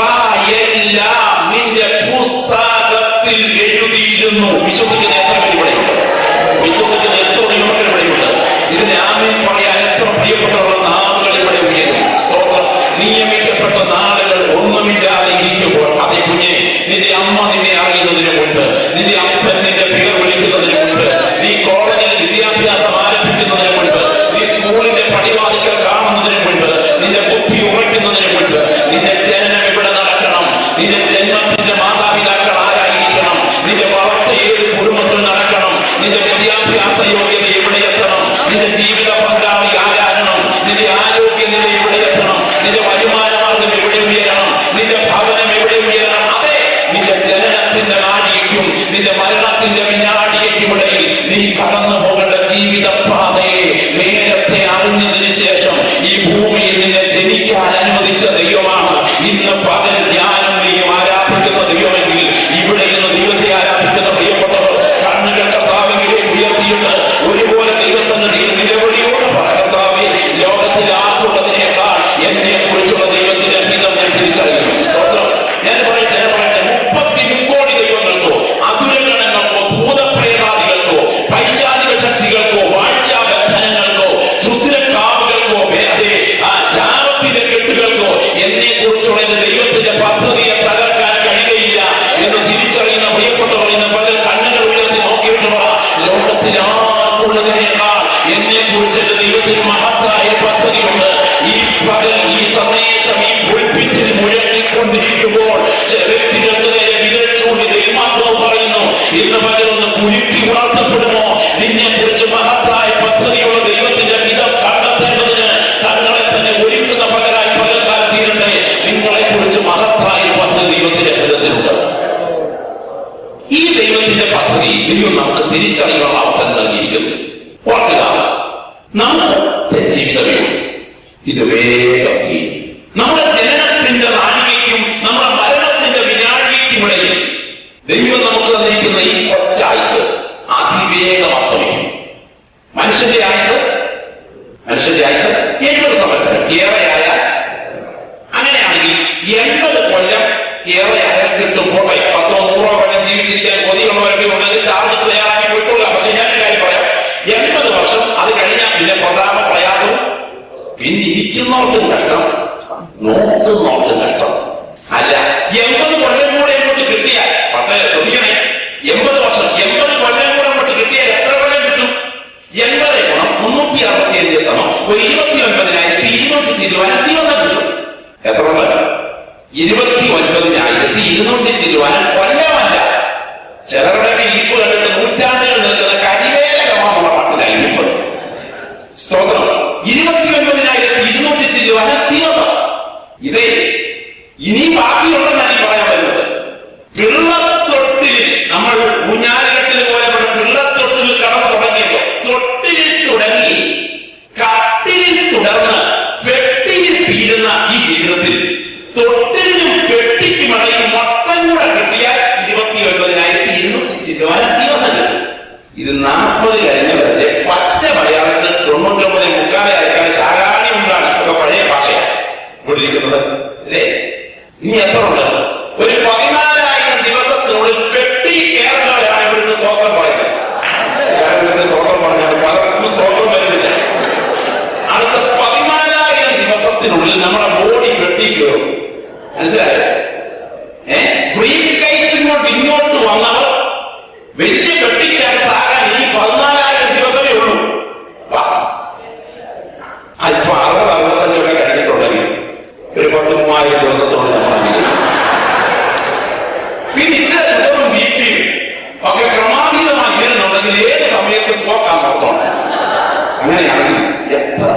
വായെല്ലാം നിന്റെ പുസ്തകത്തിൽ എഴുതിയിരുന്നു വിശ്വസിക്കുന്ന എത്ര പേര് ഇവിടെയുണ്ട് വിശ്വസിക്കുന്ന എത്ര ദൈവങ്ങൾ ഇവിടെയുണ്ട് ഇതിന് ആമീൻ പറയാൻ എത്ര പ്രിയപ്പെട്ടവരുടെ നാളുകൾ ഇവിടെ ഉയരും സ്തോത്രം നിയമിക്കപ്പെട്ട നാളുകൾ ഒന്നുമില്ലാതെ ഇരിക്കുമ്പോൾ അതേ കുഞ്ഞെ നിന്റെ അമ്മ നിന്നെ അറിയുന്നതിന് മുൻപ് നിന്റെ അപ്പൻ നിന്റെ പേർ വിളിക്കുന്നതിന് മുൻപ് നീ കോളേജിൽ വിദ്യാഭ്യാസം ആരംഭിക്കുന്നതിന് മുൻപ് നീ സ്കൂളിന്റെ പടിവാതിക്കൽ കാണുന്നതിന് മുൻപ് നിന്റെ ബുദ്ധി ഉറയ്ക്കുന്നതിന് മുൻപ് നിന്റെ ജനനം ഇവിടെ നടക്കണം നിന്റെ ജന്മത്തിന്റെ മാതാപിതാക്കൾ ആരായിരിക്കണം നിന്റെ വളർച്ച ഏത് കുടുംബത്തിൽ നടക്കണം നിന്റെ വിദ്യാഭ്യാസ യോഗ്യത എവിടെ എത്തണം നിന്റെ ജീവിത പങ്കാളി ആരാകണം നിന്റെ ആരോഗ്യനില എവിടെ എത്തണം നിന്റെ വരുമാന മാർഗം എവിടെ ഉയരണം നിന്റെ ഭവനം എവിടെ ഉയരണം അതെ നിന്റെ ജനനത്തിന്റെ നാഴികയ്ക്കും നിന്റെ മരണത്തിന്റെ വിനാടികയ്ക്കും ഇടയിൽ നീ കടന്നു പോകേണ്ട ജീവിത പാതയെ നേരത്തെ അറിഞ്ഞതിന് ശേഷം ഈ ഭൂമിയിൽ നിന്നെ ജനിക്കാൻ അനുവദിച്ച ദൈവമാണ് ഇന്ന് പകൽ ജ്ഞാനം നീയും ആരാധിക്കുന്ന ദൈവമെങ്കിൽ ഇവിടെ ഇന്ന് ദൈവത്തെ ആരാധിക്കുന്ന പ്രിയപ്പെട്ടവർ കണ്ണുകൾ കർത്താവിലേക്ക് ഉയർത്തിയിട്ട് ഒരുപോലെ ദൈവസന്നിധിയിൽ നിലവിളിയോട് പറകർത്താവെ ലോകത്തിൽ ആർക്കുള്ളതിനേക്കാൾ എന്നെ കുറിച്ചുള്ള ദൈവത്തിന്റെ ഹിതം ഞാൻ തിരിച്ചറിയുന്നു സ്തോത്രം ഞാൻ പറയട്ടെ ഞാൻ പറയട്ടെ മുപ്പത്തി മുക്കോടി ദൈവങ്ങൾക്കോ അസുരഗണങ്ങൾക്കോ ഭൂതപ്രേതാദികൾക്കോ പൈശാചിക ശക്തികൾക്കോ വാഴ്ചാബന്ധനങ്ങൾക്കോ ക്ഷുദ്രക്കാവുകൾക്കോ അതെ ആ ശാപത്തിന്റെ കെട്ടുകൾക്കോ എന്നെ കുറിച്ചുള്ള എന്റെ ദൈവത്തിന്റെ പദ്ധതിയെ തകർക്കാൻ കഴിയുകയില്ല എന്ന് തിരിച്ചറിയുന്ന പ്രിയപ്പെട്ടവർ ഇന്ന് പകൽ കണ്ണുകൾ ഉയർത്തി നോക്കിയിട്ട് പറ ലോകത്തിൽ ആർക്കുള്ളതിനേക്കാൾ എന്നെ കുറിച്ച് എന്റെ ദൈവത്തിന് മഹത്തായ പദ്ധതിയുണ്ട് ഈ പകൽ ഈ സന്ദേശം ഈ പുൽപ്പിറ്റിൽ മുഴങ്ങിക്കൊണ്ടിരിക്കുമ്പോൾ ചില വ്യക്തികൾക്ക് നേരെ വിരച്ചൂണ്ടി ദൈവമാത്മാവ് പറയുന്നു ഇന്ന് പകൽ ഒന്ന് കുരുക്കി ഉണർത്തപ്പെടുമോ നിന്നെ കുറിച്ച് മഹത്തായ പദ്ധതിയുള്ള ദൈവത്തിന്റെ ഹിതം കണ്ടെത്തേണ്ടതിന് തങ്ങളെ തന്നെ ഒരുക്കുന്ന പകരായി പകൽക്കാലം തീരട്ടെ നിങ്ങളെ കുറിച്ച് മഹത്തായ പദ്ധതി ദൈവത്തിന്റെ ഹിതത്തിലുണ്ട് ഈ ദൈവത്തിന്റെ പദ്ധതി ദൈവം നമുക്ക് തിരിച്ചറിയാനുള്ള അവസരം നൽകിയിരിക്കുന്നു ഓർക്കുക നമ്മുടെ ജീവിതമേ ഉള്ളൂ. ഇത് വേഗം തീരും നമ്മുടെ ജനനത്തിന്റെ നാഴികയ്ക്കും നമ്മുടെ മരണത്തിന്റെ വിനാഴികയ്ക്കും ഇടയിൽ ദൈവം നമുക്ക് തന്നിരിക്കുന്ന ഈ കൊച്ചായുസ് അതിവേഗം അസ്തമിക്കും മനുഷ്യന്റെ ആയുസ് മനുഷ്യന്റെ ആയുസ് എഴുപത് സംവത്സരം ഏറെയായ അങ്ങനെയാണെങ്കിൽ എൺപത് കൊല്ലം ഏറെയായ കിട്ടും പോട്ടെ പത്തോ നൂറോ കൊല്ലം ജീവിച്ചിരിക്കാൻ കൊതിയുള്ളവരൊക്കെ ഉണ്ടെങ്കിൽ ചാർജ് തയ്യാറാക്കി പോയിട്ടുള്ള പക്ഷെ ഞാൻ ഒരു കാര്യം പറയാം എൺപത് വർഷം അത് കഴിഞ്ഞാൽ പിന്നെ പ്രധാന പ്രയാസവും പിന്നെ ഇരിക്കുന്നവർക്കും കഷ്ടം നോക്കുന്നവർക്കും കഷ്ടം അല്ല എൺപത് കൊല്ലം കൂടെ ഇങ്ങോട്ട് കിട്ടിയാൽ പട്ടേ ശ്രദ്ധിക്കണേ എൺപത് വർഷം എൺപത് കൊല്ലം കൂടെ അങ്ങോട്ട് കിട്ടിയാൽ എത്ര കൊല്ലം കിട്ടും എൺപത് ഗുണം മുന്നൂറ്റി അറുപത്തി അഞ്ച് സമം ഒരു ഇരുപത്തി ഒൻപതിനായിരത്തി ഇരുന്നൂറ്റി ചില്ലുവാനും ദിവസം കിട്ടും എത്ര ഉണ്ട് ഇരുപത്തി ഒൻപതിനായിരത്തി ഇരുന്നൂറ്റി ചില്ലുവാനും കൊല്ലമല്ല ചിലരുടെയൊക്കെ ഇരിപ്പ് കണ്ടിട്ട് നൂറ്റാണ്ടുകൾ നിൽക്കുന്ന കരിവേലകമാണെന്നുള്ള പാട്ടിലായി ഇരിപ്പ് സ്തോത്രം ഇരുപത്തി ഒൻപതിനായിരത്തി ഇരുന്നൂറ്റി ചില്ലുവാനും ദിവസം ഇതേ ഇനി ബാക്കിയുണ്ടെന്നാണ് ഈ പറയാൻ വരുന്നത് പിള്ളത്തൊട്ടിൽ നമ്മൾ ഊഞ്ഞാലുകെട്ടിൽ പോലെ ഇവിടെ പിള്ളത്തൊട്ടിൽ കടന്നു തുടങ്ങിയപ്പോ തൊട്ടിലിൽ തുടങ്ങി കട്ടിലിൽ തുടർന്ന് പെട്ടിയിൽ തീരുന്ന ഈ ജീവിതത്തിൽ തൊട്ടിലിനും പെട്ടിക്കുമിടയിൽ മൊത്തം കൂടെ കിട്ടിയാൽ ഇരുപത്തി ഒൻപതിനായിരത്തി ഇരുന്നൂറ്റി ചില്ലുവാനും ദിവസം കിട്ടും ഇത് നാൽപ്പത് കഴിഞ്ഞവരെ പച്ച മലയാളത്തിൽ തൊണ്ണൂറ്റൊമ്പത് മുക്കാലെ അയക്കാൻ ശാകാണി ഉണ്ടാണ് ഇപ്പൊ പഴയ ഭാഷയാണ് ഇവിടെ ഇരിക്കുന്നത് അല്ലേ ഇനി എത്ര ഉണ്ട് ഒരു പതിനാലായിരം ദിവസത്തിനുള്ളിൽ പെട്ടി കയറുന്നവരാണ് ഇവിടുന്ന് സ്തോത്രം പറയുന്നത് ഞാൻ ഇവിടുന്ന് സ്തോത്രം പറഞ്ഞത് പലർക്കും സ്തോത്രം വരുന്നില്ല അടുത്ത പതിനാലായിരം ദിവസത്തിനുള്ളിൽ നമ്മുടെ ബോഡി വെട്ടി കയറും മനസ്സിലായോ ഏ ബ്രീഫ് കൈസിങ്ങോട്ട് ഇങ്ങോട്ട് വന്നവർ വലിയ വെട്ടിക്കകത്താകാൻ ഇനി പതിനാലായിരം ദിവസമേ ഉള്ളൂ ബാക്കി അല്പം അറുപത് അറുപത്തഞ്ചൊക്കെ കഴിഞ്ഞിട്ടുണ്ടെങ്കിൽ ഒരു പത്ത് മൂവായിരം ദിവസത്തോട് നമ്മൾ ജീവിക്കും. പിന്നെ ഇത്ര ഷുഗറും ബി പിയും ഒക്കെ ക്രമാതീതമായി വരുന്നുണ്ടെങ്കിൽ ഏത് സമയത്തും പോക്കാൻ നടത്തോണം അങ്ങനെയാണെങ്കിൽ എത്ര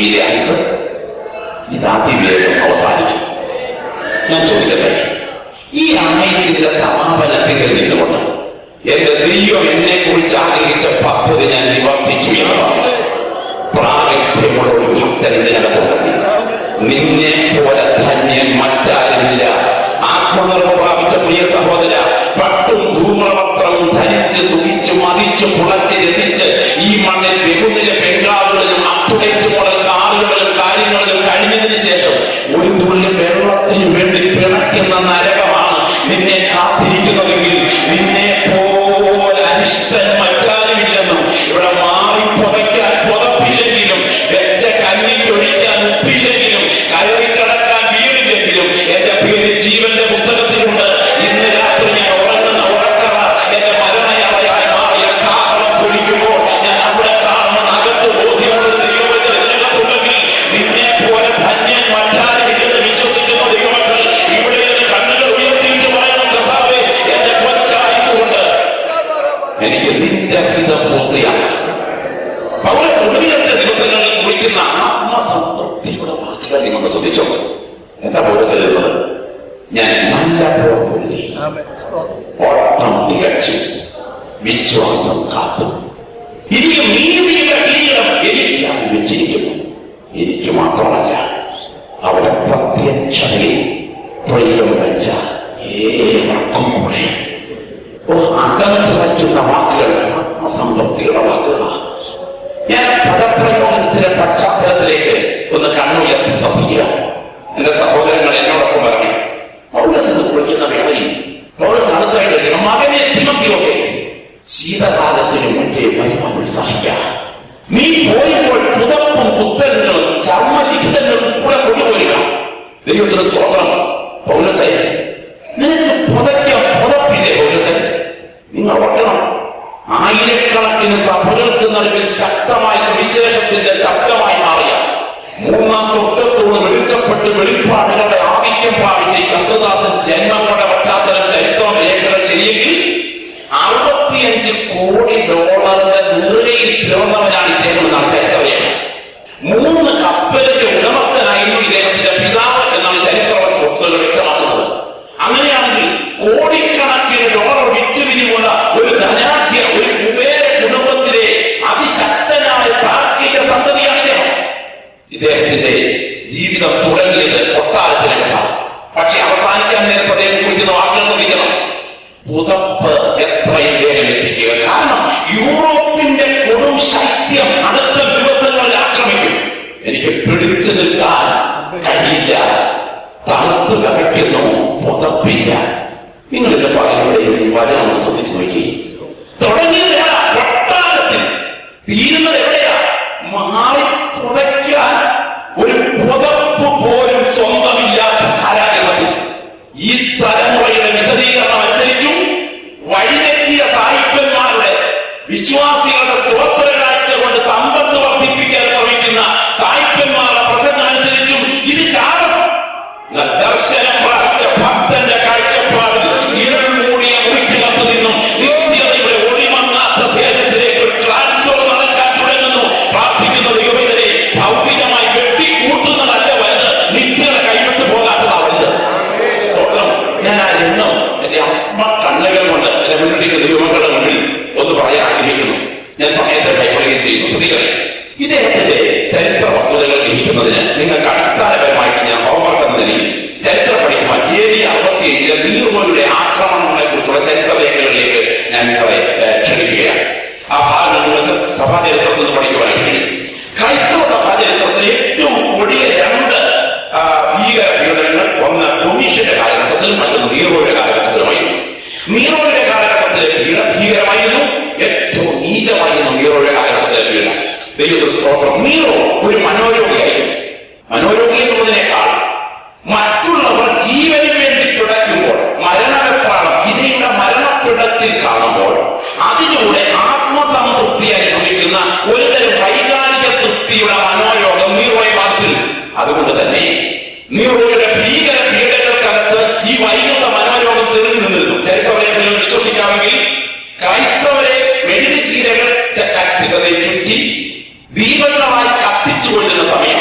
ഭൂമിയിലെ ആയുസ് ഇതാതിവേഗം അവസാനിക്കും ഞാൻ ചോദിക്കട്ടെ ഈ ആയുസിന്റെ സമാപനത്തിൽ നിന്നുകൊണ്ട് എന്റെ ദൈവം എന്നെ കുറിച്ച് ആഗ്രഹിച്ച പദ്ധതി ഞാൻ നിവർത്തിച്ചു എന്നതാണ് പ്രാഗൽഭ്യമുള്ള ഒരു ഭക്തൻ ഇതിനകത്തുണ്ടെങ്കിൽ നിന്നെ പോലെ ധന്യൻ മറ്റാരുമില്ല ആത്മനിർഭർ പ്രാപിച്ച പ്രിയ സഹോദര പട്ടും ധൂമ്രവസ്ത്രവും ധരിച്ച് സുഖിച്ച് മതിച്ച് പുളച്ച് രസിച്ച് ഈ മണ്ണിൽ ബഹുനില ബംഗ്ലാവുകളിലും അപ്ഡേറ്റ് മോഡൽ കാറുകളിലും കാര്യങ്ങളിലും കഴിഞ്ഞതിന് ശേഷം ഒരു തുള്ളി വെള്ളത്തിന് വേണ്ടി പിണയ്ക്കുന്ന നരകമാണ് നിന്നെ കാത്തിരിക്കുന്നതെങ്കിൽ നിന്നെ പോലെ അനിഷ്ടൻ മറ്റാരുമില്ലെന്നും ഇവിടെ മാറി പുതയ്ക്കാൻ പുതപ്പില്ലെങ്കിലും വെച്ച കഞ്ഞിക്കൊഴിക്കാൻ ഉപ്പില്ലെങ്കിലും കയറി കിടക്കാൻ വീടില്ലെങ്കിലും എന്റെ പേര് ജീവന്റെ പുസ്തകത്തിലുണ്ട് ഇന്ന് രാത്രി ഞാൻ ഉറങ്ങുന്ന ഉറക്കറ എന്റെ മരണയറയായി മാറിയ കാരണം കുളിക്കുമ്പോൾ ഞാൻ അവിടെ കാണുന്ന അകത്ത് ബോധ്യമുള്ള ദൈവത്തിൽ ഇതിനകത്തുണ്ടെങ്കിൽ നിന്നെ പോലെ ധന്യൻ മറ്റാരില്ലെന്ന് വിശ്വസിക്കുന്ന ദൈവമക്കൾ ഇവിടെ നിന്ന് കണ്ണുകൾ ഉയർത്തിയിട്ട് പറയണം കർത്താവേ എന്റെ കൊച്ചായുസുകൊണ്ട് എനിക്ക് നിന്റെ ഹിതം പൂർത്തിയാണ് അവരെ ഒടുവിലത്തെ ദിവസങ്ങളിൽ കുറിക്കുന്ന ആത്മസംതൃപ്തിയുടെ വാക്കുകൾ നിങ്ങൾ ശ്രദ്ധിച്ചോ എന്താ പൗരസ് എഴുതുന്നത് ഞാൻ നല്ല പൊരുതി ഓട്ടം തികച്ചു വിശ്വാസം കാത്തു ഇനിയും നീതിയുടെ കിരീടം എനിക്കായി വെച്ചിരിക്കുന്നു എനിക്ക് മാത്രമല്ല അവരുടെ പ്രത്യക്ഷതയിൽ പ്രിയം വെച്ച ഏവർക്കും കൂടെ ഓ അകത്ത് വയ്ക്കുന്ന വാക്കുകൾ ആത്മസംതൃപ്തിയുടെ വാക്കുകളാണ് ഞാൻ പദപ്രയോഗത്തിന്റെ പശ്ചാത്തലത്തിലേക്ക് ഒന്ന് കണ്ണുയർത്തി ശ്രദ്ധിക്കുക എന്റെ സഹോദരങ്ങൾ എന്നോടൊപ്പം പറഞ്ഞു പൗരസ് കുളിക്കുന്ന വേളയിൽ പൗരസ് അടുത്തായിട്ട് എഴുതുന്നു, മകനെ തിമത്തിയോസേ ശീതകാലത്തിന് മുൻപേ വരുവാൻ ഉത്സാഹിക്ക നീ പോയപ്പോൾ പുതപ്പും പുസ്തകങ്ങളും ചർമ്മലിഖിതങ്ങളും കൂടെ കൊണ്ടുപോരുക ദൈവത്തിന് സ്തോത്രം പൗരസേ നിനക്ക് പുതയ്ക്കാൻ പുതപ്പില്ലേ പൗരസേ നിങ്ങൾ ഓർക്കണം ആയിരക്കണക്കിന് സഭകൾക്ക് നടുവിൽ ശക്തമായ സുവിശേഷത്തിന്റെ ശബ്ദമായി മാറിയ മൂന്നാം സ്വർഗത്തോട് വെളുക്കപ്പെട്ട് വെളിപ്പാടുകളുടെ ആധിക്യം പ്രാപിച്ച് ഈ കർത്തദാസൻ ജന്മങ്ങളുടെ പശ്ചാത്തലം ചരിത്ര രേഖകൾ ശരിയെങ്കിൽ അറുപത്തിയഞ്ച് കോടി ഡോളറിന്റെ നിറുകയിൽ പിറന്നവനാണ് ഇദ്ദേഹം എന്നാണ് ചരിത്രരേഖ മൂന്ന് കപ്പലിന്റെ ഉടമസ്ഥനായിരുന്നു ഇദ്ദേഹത്തിന്റെ പിതാവ് എന്നാണ് ചരിത്ര വസ്തുതകൾ വ്യക്തമാക്കുന്നത് അങ്ങനെയാണെങ്കിൽ കോടിക്കണക്കിന് ഡോളർ വിറ്റുപിരിവുള്ള ഒരു ധനാഢ്യ ഒരു കുബേര കുടുംബത്തിലെ അതിശക്തനായ താർക്കിക സന്തതിയാണ് ഇദ്ദേഹം ഇദ്ദേഹത്തിന്റെ ജീവിതം തുടങ്ങിയത് കൊട്ടാരത്തിനകത്താണ് പക്ഷെ അവസാനിക്കാൻ നേരത്തെ അദ്ദേഹം കുറിക്കുന്ന വാക്കുകൾ ശ്രദ്ധിക്കണം പുതപ്പ് എത്രയും വേഗം എത്തിക്കുക കാരണം യൂറോപ്പിന്റെ കൊടും ശൈത്യം അടുത്ത ദിവസങ്ങളിൽ ആക്രമിക്കും എനിക്ക് പിടിച്ചു നിൽക്കാൻ കഴിയില്ല തണുത്ത് വിറയ്ക്കുന്നു പുതപ്പില്ല നിങ്ങളുടെ പകലയുടെ ഈ വചനം ഒന്ന് ശ്രദ്ധിച്ചു നോക്കി തുടങ്ങിയത് എവിടാ കൊട്ടാരത്തിൽ തീരുന്നത് എവിടെയാ മാറി പുതയ്ക്കാൻ ഒരു പുതപ്പ് പോലും സ്വന്തമില്ലാത്ത കാരാഗ്രഹത്തിൽ ഈ തലമുറയുടെ വിശദീകരണം അനുസരിച്ചും വഴിതെറ്റിയ സാഹിത്യന്മാരുടെ വിശ്വാസികളുടെ സ്തോത്ര കാഴ്ച കൊണ്ട് സമ്പത്ത് വർദ്ധിപ്പിക്കാൻ ശ്രമിക്കുന്ന സാഹിത്യന്മാരുടെ പ്രസംഗം അനുസരിച്ചും ഇത് ശാപം എന്നാൽ ദർശനം പ്രാപിച്ച ഭക്തന്റെ കാഴ്ചപ്പാടിൽ ഇരുൾ മൂടിയ മുറിക്കകത്ത് നിന്നും നിത്യതയുടെ ഒളിമങ്ങാത്ത തേജസ്സിലേക്ക് ഒരു ട്രാൻസ്ഫർ നടക്കാൻ തുടങ്ങുന്നു പ്രാർത്ഥിക്കുന്ന ദൈവത്തിനെ ഭൗതികമായി വെട്ടിക്കൂട്ടുന്നതല്ല വലുത് നിത്യത കൈവിട്ടു പോകാത്തതാണ് വലുത് സ്തോത്രം ഞാൻ ആ എണ്ണം എന്റെ ആത്മ കണ്ണുകൾ കൊണ്ട് എന്റെ മുന്നിലേക്ക് ദൈവങ്ങളുടെ മുന്നിൽ ഒന്ന് പറയാൻ ആഗ്രഹിക്കുന്നു ഞാൻ സമയത്തെ കൈക്കൊള്ളുകയും ചെയ്യുന്നു ശ്രദ്ധിക്കണേ ഇദ്ദേഹത്തിന്റെ ചരിത്ര വസ്തുതകൾ ഗ്രഹിക്കുന്നതിന് നിങ്ങൾക്ക് അടിസ്ഥാനപരമായിട്ട് ഞാൻ ഹോംവർക്ക് എന്ന നിലയിൽ ചരിത്രം പഠിക്കുവാൻ ഏഴ് അറുപത്തിയേഴിലെ നീർമോയുടെ ആക്രമണങ്ങളെ കുറിച്ചുള്ള ചരിത്ര രേഖകളിലേക്ക് ഞാൻ നിങ്ങളെ ഏഹ്, ക്ഷണിക്കുകയാണ് ആ ഭാഗങ്ങൾ നിങ്ങൾക്ക് സഭാചരിത്രത്തിൽ നിന്ന് പഠിക്കുവാനായി കഴിയും ക്രൈസ്തവ സഭാചരിത്രത്തിൽ ഏറ്റവും കൊടിയ രണ്ട് ആ, ഭീകര പീഡനങ്ങൾ ഒന്ന് കൊമീഷന്റെ കാലഘട്ടത്തിലും മറ്റൊന്ന് നീറോയുടെ കാലഘട്ടത്തിലുമായിരുന്നു നീറോയുടെ കാലഘട്ടത്തിലെ പീഡ ഭീകരമായിരുന്നു ഏറ്റവും നീചമായിരുന്നു നീറോയുടെ കാലഘട്ടത്തിലെ പീഡനം ദൈവത്തിന് സ്തോത്രം നീറോ ഒരു മനോരോഗിയായിരുന്നു മനോരോഗി എന്നുള്ളതിനേക്കാൾ മറ്റുള്ളവർ ജീവന് വേണ്ടി പിടയ്ക്കുമ്പോൾ മരണവെപ്പാളം ഇരയുടെ മരണപ്പിടച്ചിൽ കാണുമ്പോൾ അതിലൂടെ ആത്മസംതൃപ്തി അനുഭവിക്കുന്ന ഒരുതരം വൈകാരിക തൃപ്തിയുടെ മനോരോഗം നീറോയെ ബാധിച്ചിരുന്നു അതുകൊണ്ട് തന്നെ നീറോയുടെ ഭീകര പീഡനങ്ങൾക്കകത്ത് ഈ വൈകുന്ന മനോരോഗം തെളിഞ്ഞു നിന്നിരുന്നു ചരിത്രരേഖകൾ വിശ്വസിക്കാമെങ്കിൽ ക്രൈസ്തവരെ മെഴുകുശീലകൾ കത്തികതെ ചുറ്റി ദീപങ്ങളായി കത്തിച്ചുകൊണ്ടിരുന്ന സമയം